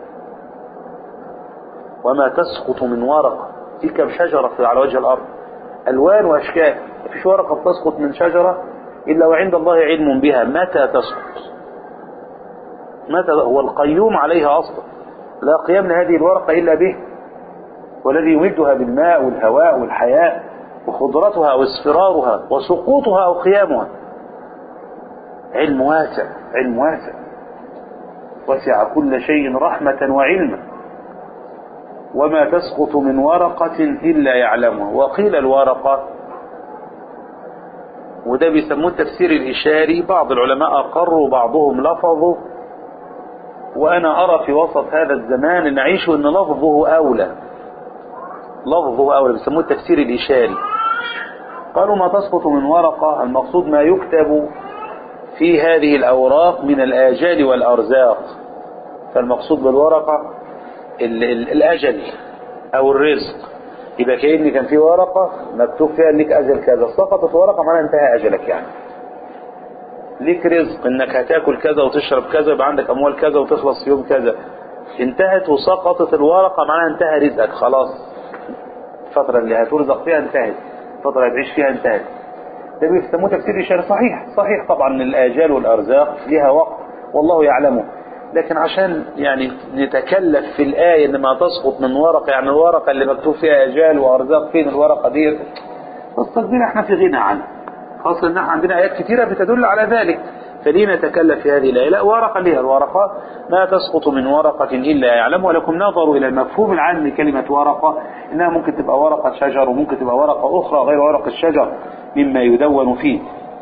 وما تسقط من ورقة في كم شجرة في على وجه الأرض ألوان وأشكال مفيش ورقة بتسقط من شجرة إلا وعند الله علم بها متى تسقط متى هو القيوم عليها أصلا لا قيام لهذه الورقة إلا به والذي يمدها بالماء والهواء والحياة وخضرتها واصفرارها وسقوطها أو قيامها علم واسع علم واسع وسع كل شيء رحمة وعلما وما تسقط من ورقة إلا يعلمها وقيل الورقة وده بيسموه التفسير الإشاري بعض العلماء أقروا بعضهم لفظه وأنا أرى في وسط هذا الزمان نعيش أن لفظه أولى لفظه أولى بيسموه التفسير الإشاري قالوا ما تسقط من ورقة المقصود ما يكتب في هذه الأوراق من الآجال والأرزاق فالمقصود بالورقة ال ال الأجل أو الرزق يبقى كأن كان في ورقة مكتوب فيها لك أجل كذا سقطت ورقة معناها انتهى أجلك يعني ليك رزق انك هتاكل كذا وتشرب كذا يبقى عندك اموال كذا وتخلص في يوم كذا انتهت وسقطت الورقة معناها انتهى رزقك خلاص الفترة اللي هترزق فيها انتهت الفترة اللي هتعيش فيها انتهت ده بيسموه تفسير إشارة صحيح صحيح طبعا الآجال والأرزاق لها وقت والله يعلمه لكن عشان يعني نتكلف في الآية إن ما تسقط من ورقة يعني الورقة اللي مكتوب فيها آجال وأرزاق فين الورقة دي فالتصدير احنا في غنى عنها خاصة ان احنا عندنا آيات كثيرة بتدل على ذلك فليه نتكلف في هذه الآية لا ورقة لها الورقة ما تسقط من ورقة إلا يعلم ولكم نظروا إلى المفهوم العام لكلمة ورقة إنها ممكن تبقى ورقة شجر وممكن تبقى ورقة أخرى غير ورق الشجر مما يدون فيه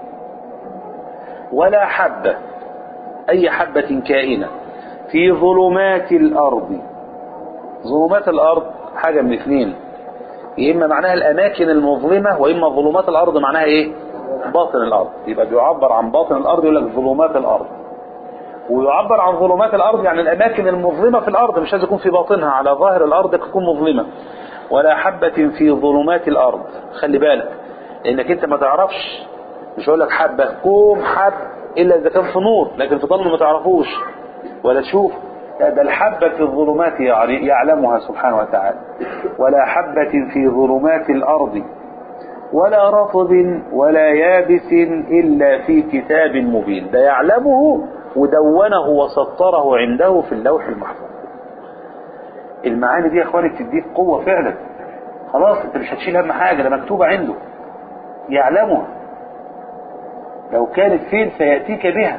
ولا حبة أي حبة كائنة في ظلمات الأرض ظلمات الأرض حاجة من اثنين يا إما معناها الأماكن المظلمة وإما ظلمات الأرض معناها إيه باطن الأرض يبقى بيعبر عن باطن الأرض يقول لك ظلمات الأرض ويعبر عن ظلمات الأرض يعني الأماكن المظلمة في الأرض مش لازم يكون في باطنها على ظاهر الأرض تكون مظلمة ولا حبة في ظلمات الأرض خلي بالك لأنك أنت ما تعرفش مش هقول لك حبة كوم حب إلا إذا كان في نور لكن في ظلم ما تعرفوش ولا تشوف ده الحبة في الظلمات يعلمها سبحانه وتعالى ولا حبة في ظلمات الأرض ولا رطب ولا يابس إلا في كتاب مبين ده يعلمه ودونه وسطره عنده في اللوح المحفوظ المعاني دي يا اخواني بتديك قوة فعلا خلاص انت مش هتشيل هم حاجة ده مكتوبة عنده يعلمها لو كانت فين سيأتيك بها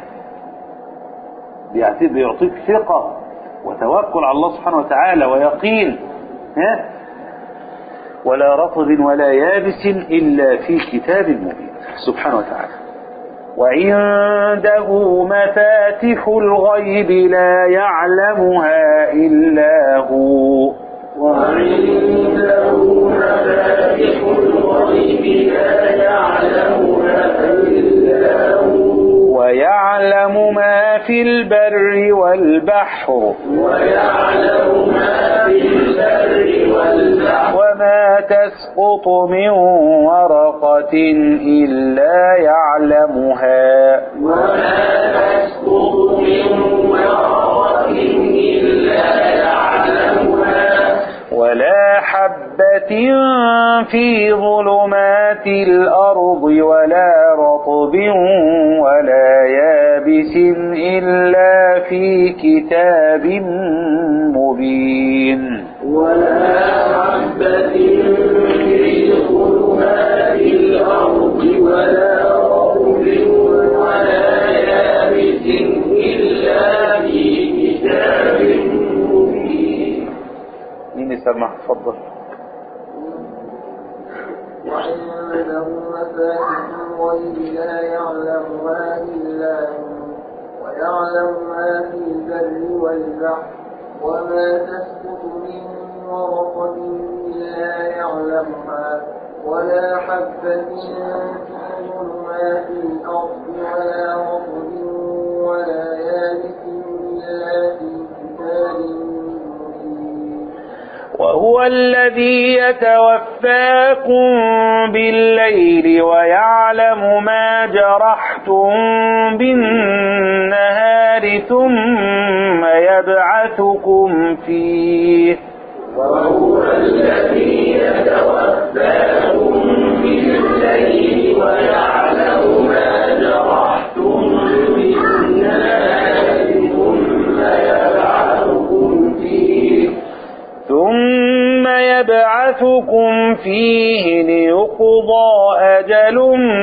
بيعطيك ثقة وتوكل على الله سبحانه وتعالى ويقين ها ولا رطب ولا يابس إلا في كتاب مبين سبحانه وتعالى وعنده مفاتح الغيب لا يعلمها إلا هو وعنده مفاتح الغيب لا يعلمها إلا هو ويعلم ما في البر والبحر ويعلم ما في البر والبحر وما تسقط من ورقة إلا يعلمها وما تسقط من ورقة إلا يعلمها ولا حبة في ظلمات الأرض ولا رطب ولا يابس إلا في كتاب مبين ولا حبة في ظلمات الأرض ولا رطب ولا يابس إلا في نسمع اتفضل وعنده مفاتح الغيب لا يعلمها إلا هو ويعلم ما في البر والبحر وما تسقط من ورقة إلا يعلمها ولا حبة في ظلمات الأرض ولا رطب ولا يابس إلا في كتاب مبين وهو الذي يتوفاكم بالليل ويعلم ما جرحتم بالنهار ثم يبعثكم فيه وهو الذي يتوفاكم بالليل ويعلم ما جرحتم بالنهار ثم يبعثكم فيه ثم يبعثكم فيه ليقضى أجل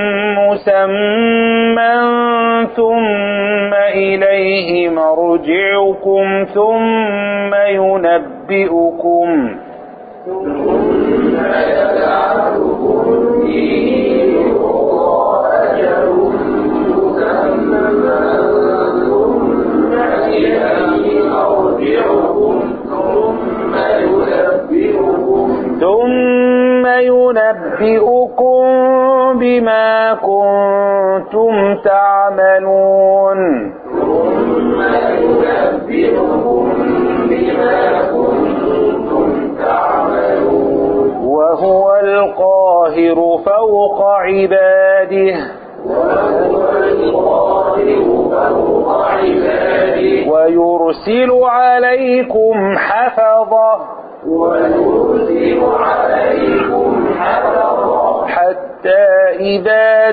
مسمى ثم إليه مرجعكم ثم ينبئكم ثم يبعثكم فيه ليقضى أجل مسمى ثم إليه مرجعكم ثم ينبئكم ثم ينبئكم بما كنتم تعملون ثم ينبئكم بما كنتم تعملون وهو القاهر فوق عباده وهو القادر فوق عباده ويرسل عليكم حفظه ويرسل عليكم حفظا حتى إذا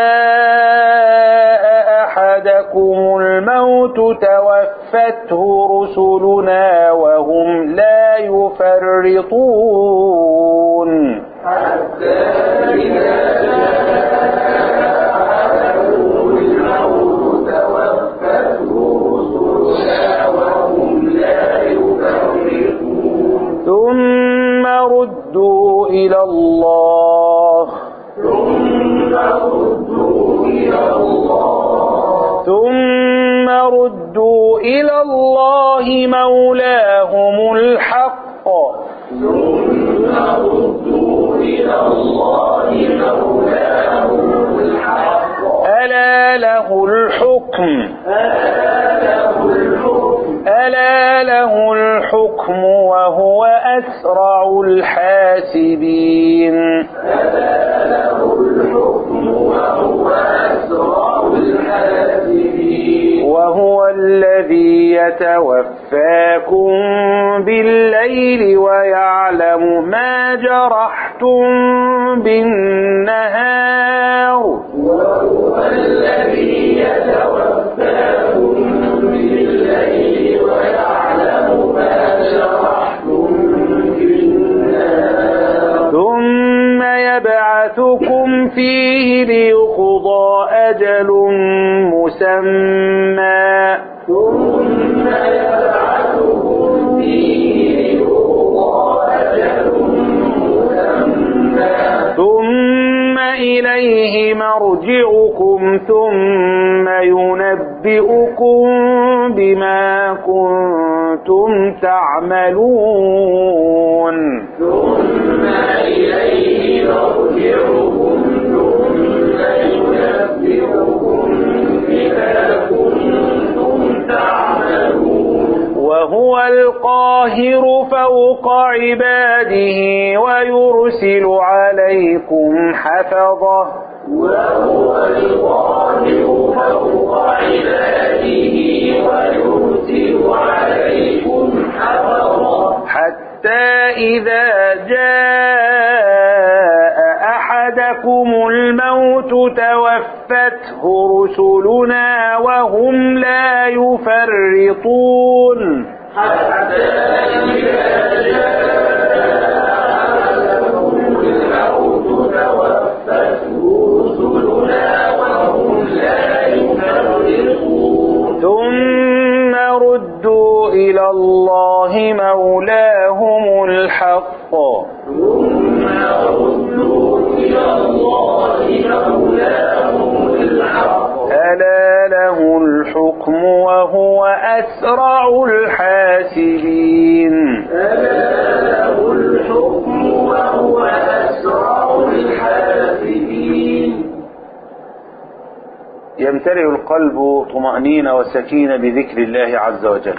جاء أحدكم الموت توفته رسلنا وهم لا يفرطون حتى إذا جاء أحدهم الموت توفته رسلنا وهم لا يفرطون ثم ردوا إلى الله ثم ردوا إلى الله ثم ردوا إلى الله مولاهم الحق ثم ردوا إلى الله مولاهم الحق ألا له الحكم ألا له الحكم ألا له الحكم وهو أسرع الحاسبين ألا له الحكم وهو أسرع الحاسبين وهو الذي يتوفاكم بالليل ويعلم ما جرحتم بالنهار وهو الذي يتوفاكم بالليل ويعلم ما جرحتم بالنهار ثم يبعثكم فيه ليقضى أجل مسمى ثم يبعثكم فيه ليقضى أجل مسمى ثم إليه مرجعكم ثم ينبئكم بما كنتم تعملون ثم إليه مرجعكم ثم ينبئكم بما كنتم تعملون وهو القاهر فوق عباده ويرسل عليكم حفظه وهو القادر فوق عباده ويرسل عليكم حفظا حتى إذا جاء أحدكم الموت توفته رسلنا وهم لا يفرطون حتى إذا جاء أحدهم الموت توفته رسلنا وهم لا يفرطون ثم ردوا إلى الله مولاهم الحق ثم ردوا إلى الله مولاهم الحق ألا له الحكم وهو أسرع الحاسبين ألا له الحكم وهو أسرع الحاسبين يمتلئ القلب طمأنينة وسكينة بذكر الله عز وجل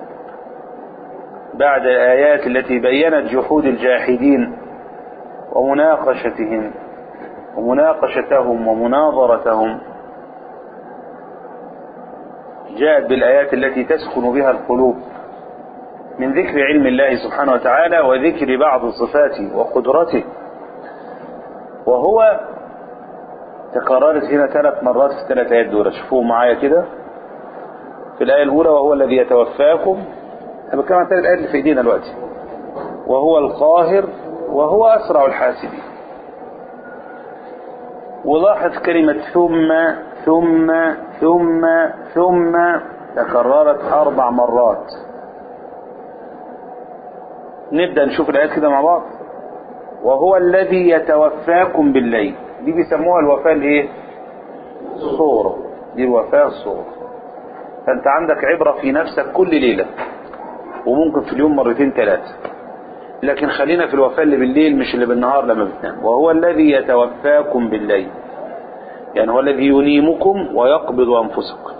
بعد الآيات التي بينت جحود الجاحدين ومناقشتهم ومناقشتهم ومناظرتهم جاءت بالآيات التي تسكن بها القلوب من ذكر علم الله سبحانه وتعالى وذكر بعض صفاته وقدرته وهو تكررت هنا ثلاث مرات في الثلاث آيات دول شوفوهم معايا كده في الآية الأولى وهو الذي يتوفاكم أنا بتكلم عن ثلاث آيات اللي في إيدينا دلوقتي وهو القاهر وهو أسرع الحاسبين ولاحظ كلمة ثم ثم ثم ثم تكررت أربع مرات نبدأ نشوف الآيات كده مع بعض وهو الذي يتوفاكم بالليل دي بيسموها الوفاة الايه الصغرى دي الوفاة الصغرى فانت عندك عبرة في نفسك كل ليلة وممكن في اليوم مرتين ثلاثة لكن خلينا في الوفاة اللي بالليل مش اللي بالنهار لما بتنام وهو الذي يتوفاكم بالليل يعني هو الذي ينيمكم ويقبض أنفسكم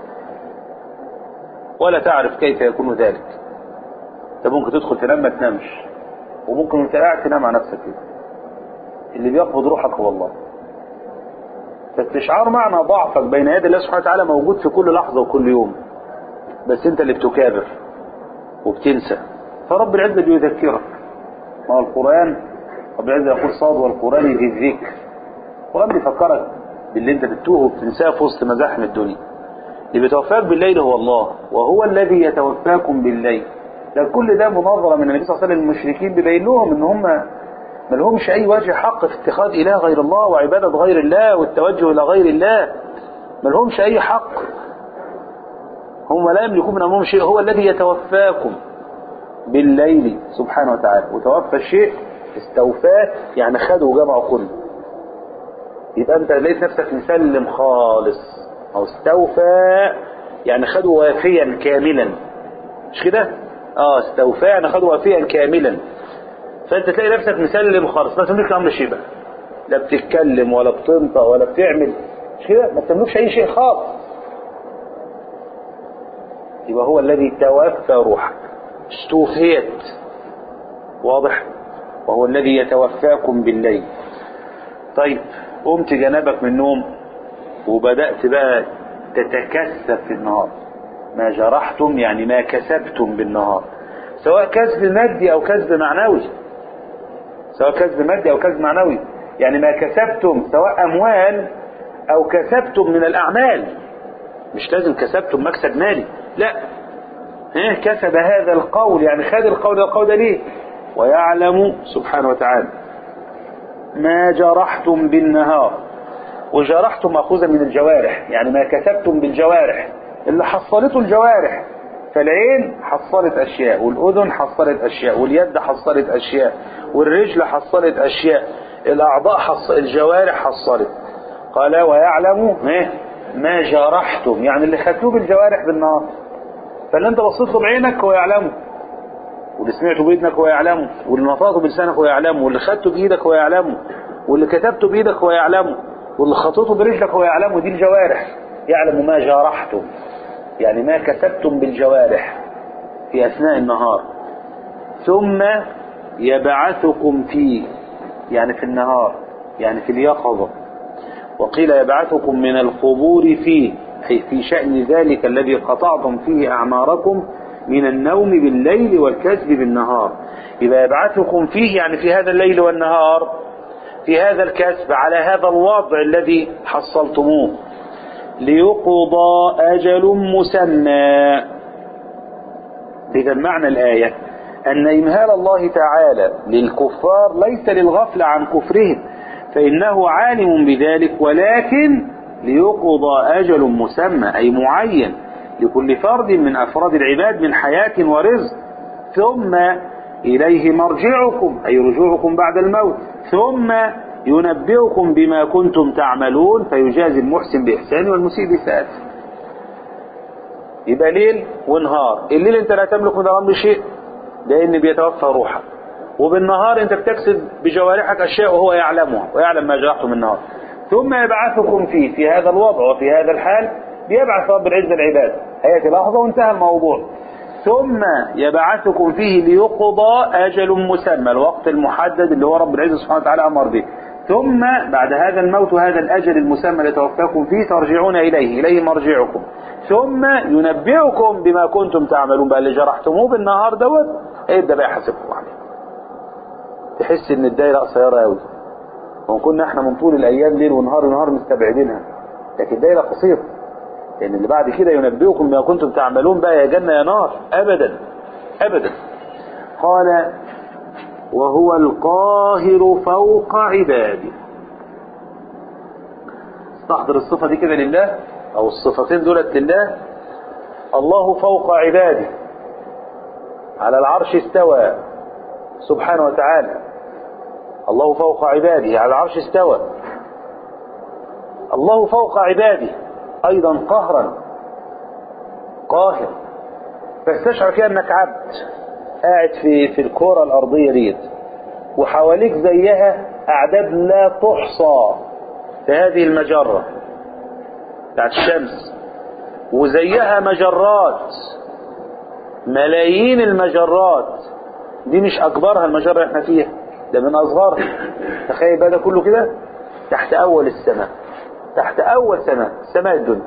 ولا تعرف كيف يكون ذلك انت ممكن تدخل تنام ما تنامش وممكن وانت قاعد تنام على نفسك كده اللي بيقبض روحك هو الله فاستشعار معنى ضعفك بين يدي الله سبحانه وتعالى موجود في كل لحظة وكل يوم بس انت اللي بتكابر وبتنسى فرب العزة بيذكرك ما هو القرآن رب العزة يقول صاد والقرآن ذي الذكر القرآن بيفكرك باللي انت بتتوه وبتنساه في وسط مزاحم الدنيا اللي بيتوفاك بالليل هو الله وهو الذي يتوفاكم بالليل ده كل ده مناظرة من النبي صلى الله عليه وسلم المشركين بيبين لهم ان هم ما لهمش اي وجه حق في اتخاذ اله غير الله وعبادة غير الله والتوجه الى غير الله ما لهمش اي حق هم لا يملكون من امرهم شيء هو الذي يتوفاكم بالليل سبحانه وتعالى وتوفى الشيء استوفاه يعني خده وجمعه كله يبقى انت لقيت نفسك مسلم خالص او استوفى يعني خده وافيا كاملا مش كده اه استوفى يعني خده وافيا كاملا فانت تلاقي نفسك مسلم خالص ما تملكش امر شيء بقى لا بتتكلم ولا بتنطق ولا بتعمل مش كده ما تملكش اي شيء خالص يبقى هو الذي توفى روحك استوفيت واضح وهو الذي يتوفاكم بالليل طيب قمت جنبك من النوم وبدأت بقى تتكسب في النهار ما جرحتم يعني ما كسبتم بالنهار سواء كسب مادي او كسب معنوي سواء كسب مادي او كسب معنوي يعني ما كسبتم سواء اموال او كسبتم من الاعمال مش لازم كسبتم مكسب مالي لا ها كسب هذا القول يعني خد القول ده القول ده ليه ويعلم سبحانه وتعالى ما جرحتم بالنهار وجرحتم مأخوذة من الجوارح يعني ما كسبتم بالجوارح اللي حصلته الجوارح فالعين حصلت أشياء والأذن حصلت أشياء واليد حصلت أشياء والرجل حصلت أشياء الأعضاء حص... الجوارح حصلت قال ويعلم ما جرحتم يعني اللي خدتوه بالجوارح بالنهار فاللي انت بصيت له بعينك هو يعلمه واللي سمعته بإذنك هو يعلمه واللي نطقته بلسانك هو يعلمه واللي خدته بإيدك هو يعلمه واللي كتبته بإيدك هو يعلمه واللي خطيته برجلك هو يعلمه دي الجوارح يعلم ما جارحتم يعني ما كسبتم بالجوارح في أثناء النهار ثم يبعثكم فيه يعني في النهار يعني في اليقظة وقيل يبعثكم من القبور فيه أي في شأن ذلك الذي قطعتم فيه أعماركم من النوم بالليل والكسب بالنهار إذا يبعثكم فيه يعني في هذا الليل والنهار في هذا الكسب على هذا الوضع الذي حصلتموه ليقضى أجل مسمى إذا معنى الآية أن إمهال الله تعالى للكفار ليس للغفلة عن كفرهم فإنه عالم بذلك ولكن ليقضى أجل مسمى أي معين لكل فرد من أفراد العباد من حياة ورزق ثم إليه مرجعكم أي رجوعكم بعد الموت ثم ينبئكم بما كنتم تعملون فيجازي المحسن بإحسان والمسيء بإساءته يبقى ليل ونهار الليل انت لا تملك من الامر شيء لان بيتوفى روحك وبالنهار انت بتكسب بجوارحك اشياء وهو يعلمها ويعلم ما جرحتم من النهار ثم يبعثكم فيه في هذا الوضع وفي هذا الحال بيبعث رب العزة العباد هيأتي لحظة وانتهى الموضوع ثم يبعثكم فيه ليقضى أجل مسمى الوقت المحدد اللي هو رب العزة سبحانه وتعالى أمر به ثم بعد هذا الموت وهذا الأجل المسمى اللي توفاكم فيه ترجعون إليه إليه مرجعكم ثم ينبئكم بما كنتم تعملون بقى اللي جرحتموه بالنهار دوت هيبدأ بقى يحاسبكم عليه تحس ان الدايرة قصيرة قوي وكنا احنا من طول الايام ليل ونهار ونهار مستبعدينها لكن الدايرة قصيرة لان اللي بعد كده ينبئكم بما كنتم تعملون بقى يا جنة يا نار ابدا ابدا قال وهو القاهر فوق عباده استحضر الصفة دي كده لله او الصفتين دولت لله الله فوق عباده على العرش استوى سبحانه وتعالى الله فوق عباده على العرش استوى الله فوق عباده ايضا قهرا قاهر فاستشعر كده انك عبد قاعد في في الكرة الارضية ديت وحواليك زيها اعداد لا تحصى في هذه المجرة بتاعت الشمس وزيها مجرات ملايين المجرات دي مش اكبرها المجرة اللي احنا فيها ده من اصغرها تخيل بقى ده كله كده تحت اول السماء تحت اول سماء سماء الدنيا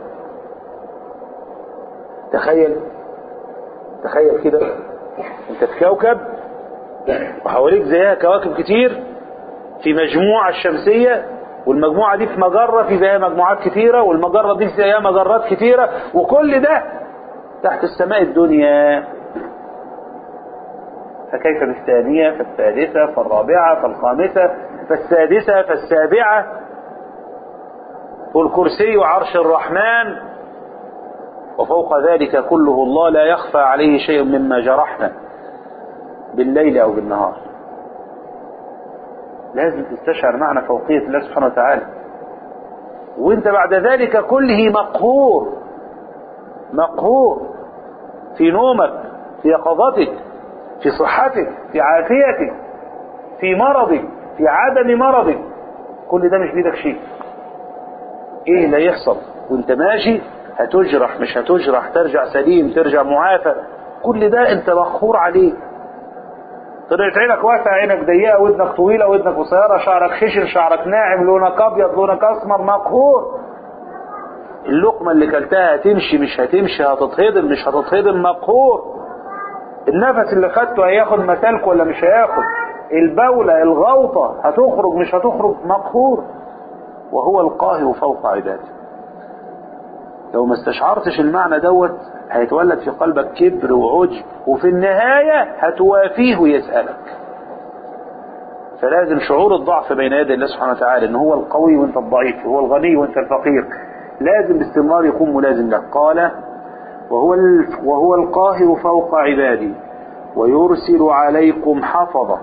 تخيل تخيل كده انت في كوكب وحواليك زيها كواكب كتير في مجموعة الشمسية والمجموعة دي في مجرة في زيها مجموعات كتيرة والمجرة دي في زيها مجرات كتيرة وكل ده تحت السماء الدنيا فكيف بالثانية فالثالثة فالرابعة فالخامسة فالسادسة فالسابعة والكرسي عرش الرحمن وفوق ذلك كله الله لا يخفى عليه شيء مما جرحنا بالليل أو بالنهار لازم تستشعر معنى فوقية الله سبحانه وتعالى وانت بعد ذلك كله مقهور مقهور في نومك في يقظتك في صحتك في عافيتك في مرضك في عدم مرضك كل ده مش بيدك شيء ايه اللي يحصل وانت ماشي هتجرح مش هتجرح ترجع سليم ترجع معافى كل ده انت مقهور عليه طلعت عينك واسعة عينك ضيقة ودنك طويلة ودنك قصيرة شعرك خشن شعرك ناعم لونك ابيض لونك اسمر مقهور اللقمة اللي كلتها هتمشي مش هتمشي هتتهضم مش هتتهضم مقهور النفس اللي خدته هياخد مسالك ولا مش هياخد البولة الغوطة هتخرج مش هتخرج مقهور وهو القاهر فوق عباده لو ما استشعرتش المعنى دوت هيتولد في قلبك كبر وعجب وفي النهاية هتوافيه ويسألك فلازم شعور الضعف بين يدي الله سبحانه وتعالى ان هو القوي وانت الضعيف هو الغني وانت الفقير لازم باستمرار يكون ملازم لك قال وهو وهو القاهر فوق عبادي ويرسل عليكم حفظة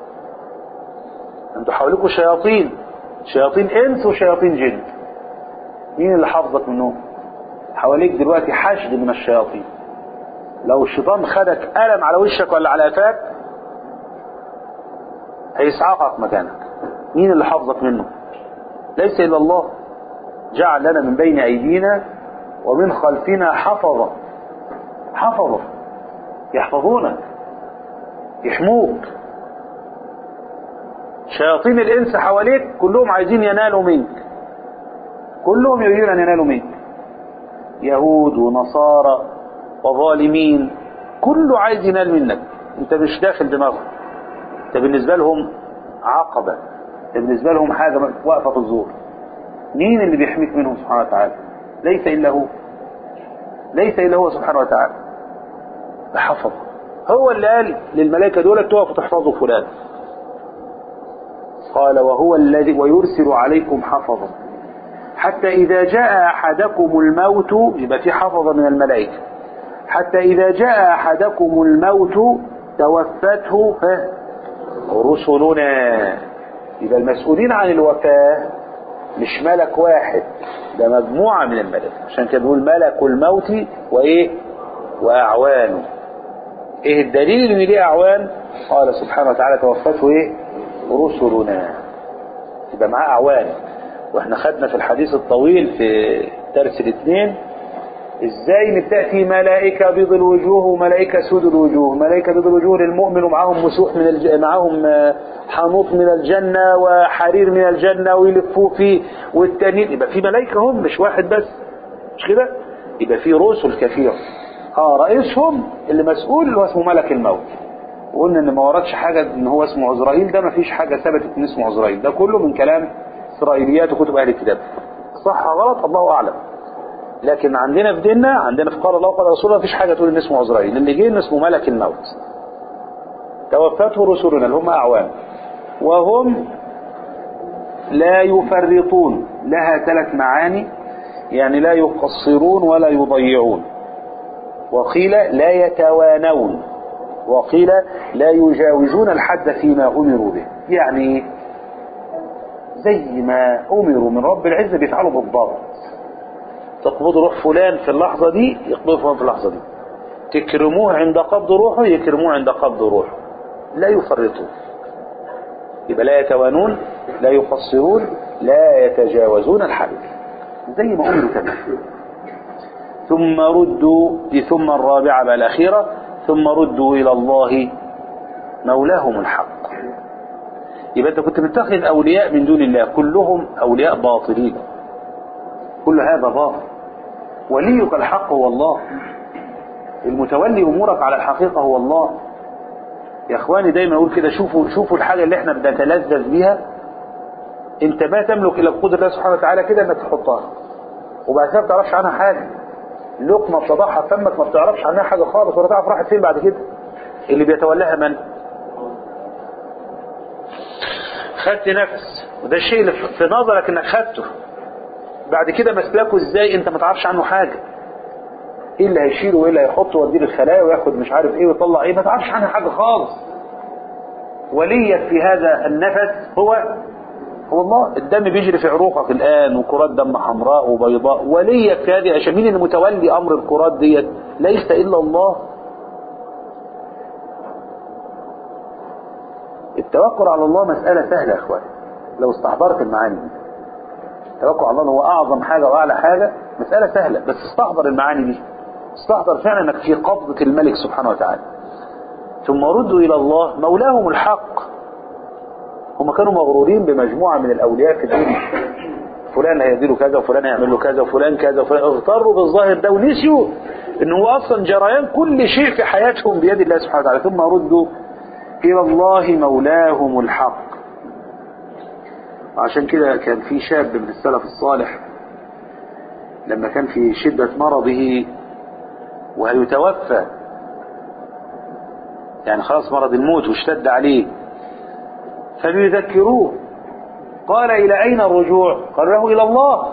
انتوا حواليكم شياطين شياطين انس وشياطين جن مين اللي حافظك منهم حواليك دلوقتي حشد من الشياطين لو الشيطان خدك قلم على وشك ولا على قفاك هيسعقك مكانك مين اللي حافظك منه ليس الا الله جعل لنا من بين ايدينا ومن خلفنا حفظة حفظة يحفظونك يحموك شياطين الانس حواليك كلهم عايزين ينالوا منك كلهم يريدون ان ينالوا منك يهود ونصارى وظالمين كله عايز ينال منك انت مش داخل دماغهم انت بالنسبة لهم عقبة انت بالنسبة لهم حاجة واقفة في الزور مين اللي بيحميك منهم سبحانه وتعالى ليس إلا هو ليس إلا هو سبحانه وتعالى حفظ هو اللي قال للملائكة دول تقفوا تحفظوا فلان قال وهو الذي ويرسل عليكم حفظا حتى إذا جاء أحدكم الموت يبقى في حفظ من الملائكة حتى إذا جاء أحدكم الموت توفته ها رسلنا يبقى المسؤولين عن الوفاة مش ملك واحد ده مجموعة من الملك عشان كده بيقول ملك الموت وإيه وأعوانه إيه الدليل إن ليه أعوان قال سبحانه وتعالى توفته إيه رسلنا يبقى معاه أعوان واحنا خدنا في الحديث الطويل في درس الاثنين ازاي ان تاتي ملائكه بيض الوجوه وملائكه سود الوجوه ملائكه بيض الوجوه للمؤمن ومعاهم مسوح من الج... معاهم آه، حنوط من الجنه وحرير من الجنه ويلفوه فيه والتانيين يبقى في ملائكه هم مش واحد بس مش كده يبقى في رسل كثير اه رئيسهم اللي مسؤول اللي هو اسمه ملك الموت وقلنا ان ما وردش حاجه ان هو اسمه عزرائيل ده ما فيش حاجه ثبتت ان اسمه عزرائيل ده كله من كلام اسرائيليات وكتب اهل الكتاب صح أو غلط الله اعلم لكن عندنا في ديننا عندنا في قال الله وقال رسوله مفيش حاجه تقول ان اسمه عزرائيل اللي جه إن اسمه ملك الموت توفته رسلنا اللي هم اعوان وهم لا يفرطون لها ثلاث معاني يعني لا يقصرون ولا يضيعون وقيل لا يتوانون وقيل لا يجاوزون الحد فيما امروا به يعني زي ما امروا من رب العزه بيفعلوا بالضبط تقبضوا روح فلان في اللحظة دي يقبضوا فلان في اللحظة دي تكرموه عند قبض روحه يكرموه عند قبض روحه لا يفرطون يبقى لا يتوانون لا يقصرون لا يتجاوزون الحد زي ما أمروا تمام ثم ردوا دي ثم الرابعة بقى الأخيرة ثم ردوا إلى الله مولاهم الحق يبقى أنت كنت متخذ أولياء من دون الله كلهم أولياء باطلين كل هذا باطل وليك الحق هو الله المتولي امورك على الحقيقه هو الله يا اخواني دايما اقول كده شوفوا شوفوا الحاجه اللي احنا بنتلذذ بيها انت ما تملك الا بقدر الله سبحانه وتعالى كده انك تحطها وبعد كده ما بتعرفش عنها حاجه لقمه بتضعها في فمك ما بتعرفش عنها حاجه خالص ولا تعرف راحت فين بعد كده اللي بيتولاها من خدت نفس وده الشيء اللي في نظرك انك خدته بعد كده مسلكه ازاي انت ما تعرفش عنه حاجه ايه اللي هيشيله وايه اللي هيحطه ويوديه للخلايا وياخد مش عارف ايه ويطلع ايه ما تعرفش عنها حاجه خالص وليك في هذا النفس هو هو الله الدم بيجري في عروقك الان وكرات دم حمراء وبيضاء وليك في هذه عشان مين اللي متولي امر الكرات ديت ليس الا الله التوكل على الله مسألة سهلة يا اخوان لو استحضرت المعاني دي التوكل على الله هو اعظم حاجة واعلى حاجة مسألة سهلة بس استحضر المعاني دي استحضر فعلا انك في قبضة الملك سبحانه وتعالى ثم ردوا الى الله مولاهم الحق هم كانوا مغرورين بمجموعة من الاولياء في الدنيا فلان هيدي له كذا وفلان هيعمل له كذا وفلان كذا وفلان اغتروا بالظاهر ده ونسيوا ان هو اصلا جريان كل شيء في حياتهم بيد الله سبحانه وتعالى ثم ردوا الى الله مولاهم الحق عشان كده كان في شاب من السلف الصالح لما كان في شدة مرضه وهيتوفى يعني خلاص مرض الموت واشتد عليه فليذكروه قال إلى أين الرجوع قال له إلى الله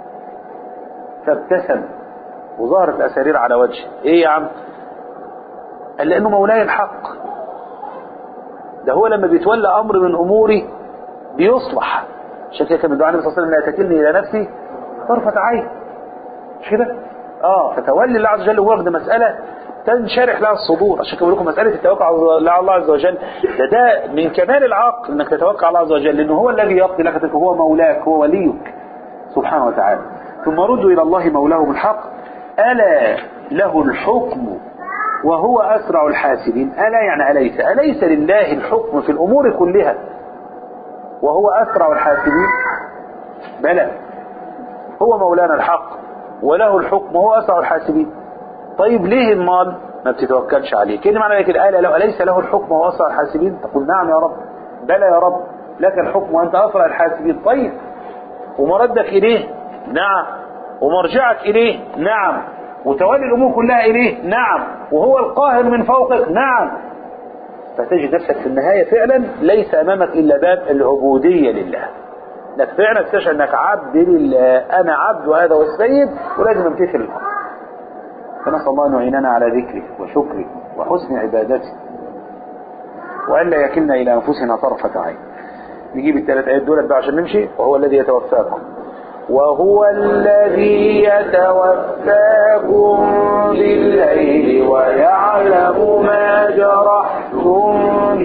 فابتسم وظهرت أسارير على وجهه إيه يا عم قال لأنه مولاي الحق ده هو لما بيتولى أمر من أموري بيصلح عشان كده كان الدعاء النبي صلى الله عليه وسلم لا تكلني إلى نفسي طرفة عين مش كده؟ اه فتولي الله عز وجل واخد مسألة تنشرح لها الصدور عشان كده بقول لكم مسألة التوكل على الله عز وجل ده ده من كمال العقل انك تتوكل على الله عز وجل لانه هو الذي يقضي لك هو مولاك هو وليك سبحانه وتعالى ثم ردوا الى الله مولاهم الحق الا له الحكم وهو اسرع الحاسبين الا يعني اليس اليس لله الحكم في الامور كلها وهو اسرع الحاسبين بلى هو مولانا الحق وله الحكم وهو اسرع الحاسبين طيب ليه المال ما بتتوكلش عليه كده معنى كده قال لو أليس له الحكم وهو أسرع الحاسبين تقول نعم يا رب بلى يا رب لك الحكم وأنت أسرع الحاسبين طيب ومردك إليه نعم ومرجعك إليه نعم وتولي الأمور كلها إليه نعم وهو القاهر من فوقك نعم فتجد نفسك في النهاية فعلا ليس أمامك إلا باب العبودية لله انك فعلا تشعر انك عبد لله انا عبد وهذا هو السيد ولازم امتثل الامر فنسأل الله أن يعيننا على ذكره وشكره وحسن عبادته وألا يكلنا إلى أنفسنا طرفة عين نجيب الثلاث آيات دولت بقى عشان نمشي وهو الذي يتوفاكم وهو الذي يتوفاكم بالليل ويعلم ما جرحتم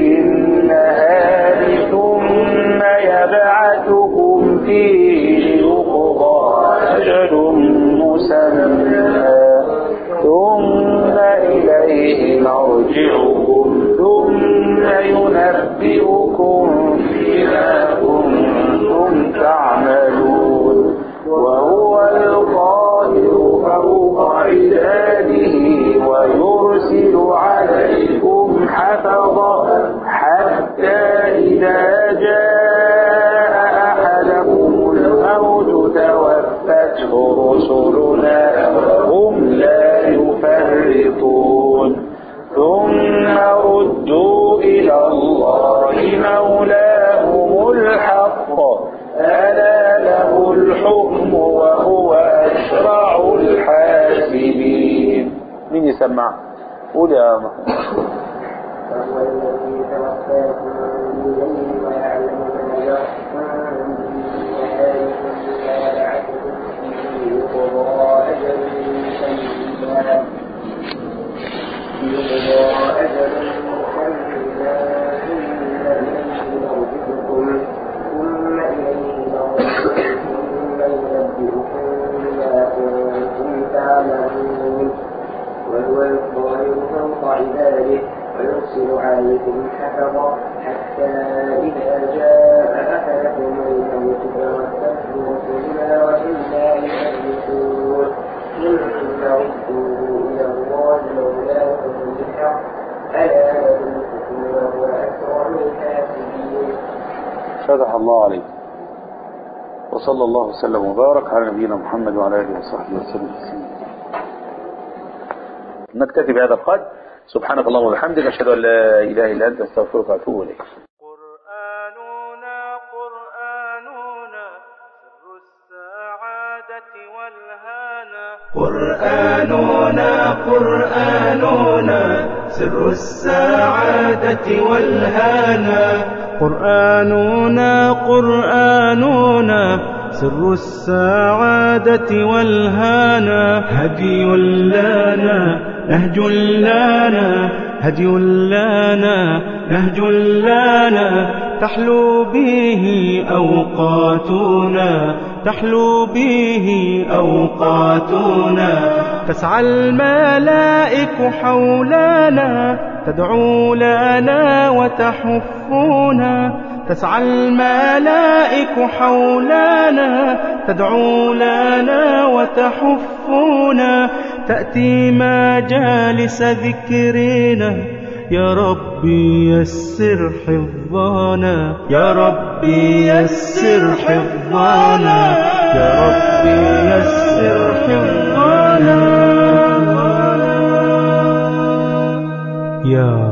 بالنهار ثم يبعثكم فيه ليقضى أجل مسمى ثم إليه مرجعكم ثم ينبئكم فيما كنتم تعملون وهو القاهر فوق عباده ويرسل عليكم حفظا حتى إذا جاء أحدكم الموت توفته رسلنا هم لا يفرطون ثم ردوا إلى الله مولاهم الحق ألا له الحكم وهو أسرع الحاسبين مين يسمع؟ قول يا محمد وهو الذي توفاكم بالليل ويعلم ما جرحتم بالنهار ثم يبعثكم فيه ليقضى أجل مسمى ليقضى أجل مسمى ثم إليه مرجعكم ثم إليه مرجعكم ثم ينبئكم بما كنتم تعملون وهو القاهر فوق عباده ويرسل عليكم حفظا حتى إذا جاء أحدكم الموت توفته رسلنا وهم لا يفرقون ثم ردوا إلى الله مولاهم بالحق ألا له الحكم وهو أسرع الحاسبين فتح الله عليك وصلى الله وسلم وبارك على نبينا محمد وعلى اله وصحبه وسلم نكتفي بهذا القدر سبحانك اللهم وبحمدك اشهد ان لا اله الا انت استغفرك واتوب اليك قرآننا قرآننا سر السعادة والهانا قرآننا قرآننا سر السعادة والهانا قرآننا قرآننا سر السعادة والهانا هدي لنا نهج لنا هدي لنا نهج لنا تحلو به أوقاتنا تحلو به أوقاتنا تسعى الملائك حولنا تدعو لنا وتحفنا تسعى الملائك حولنا تدعو لنا وتحفنا تأتي مجالس ذكرنا يا ربي يسر حفظنا يا ربي يسر حفظنا يا ربي يسر حفظنا يا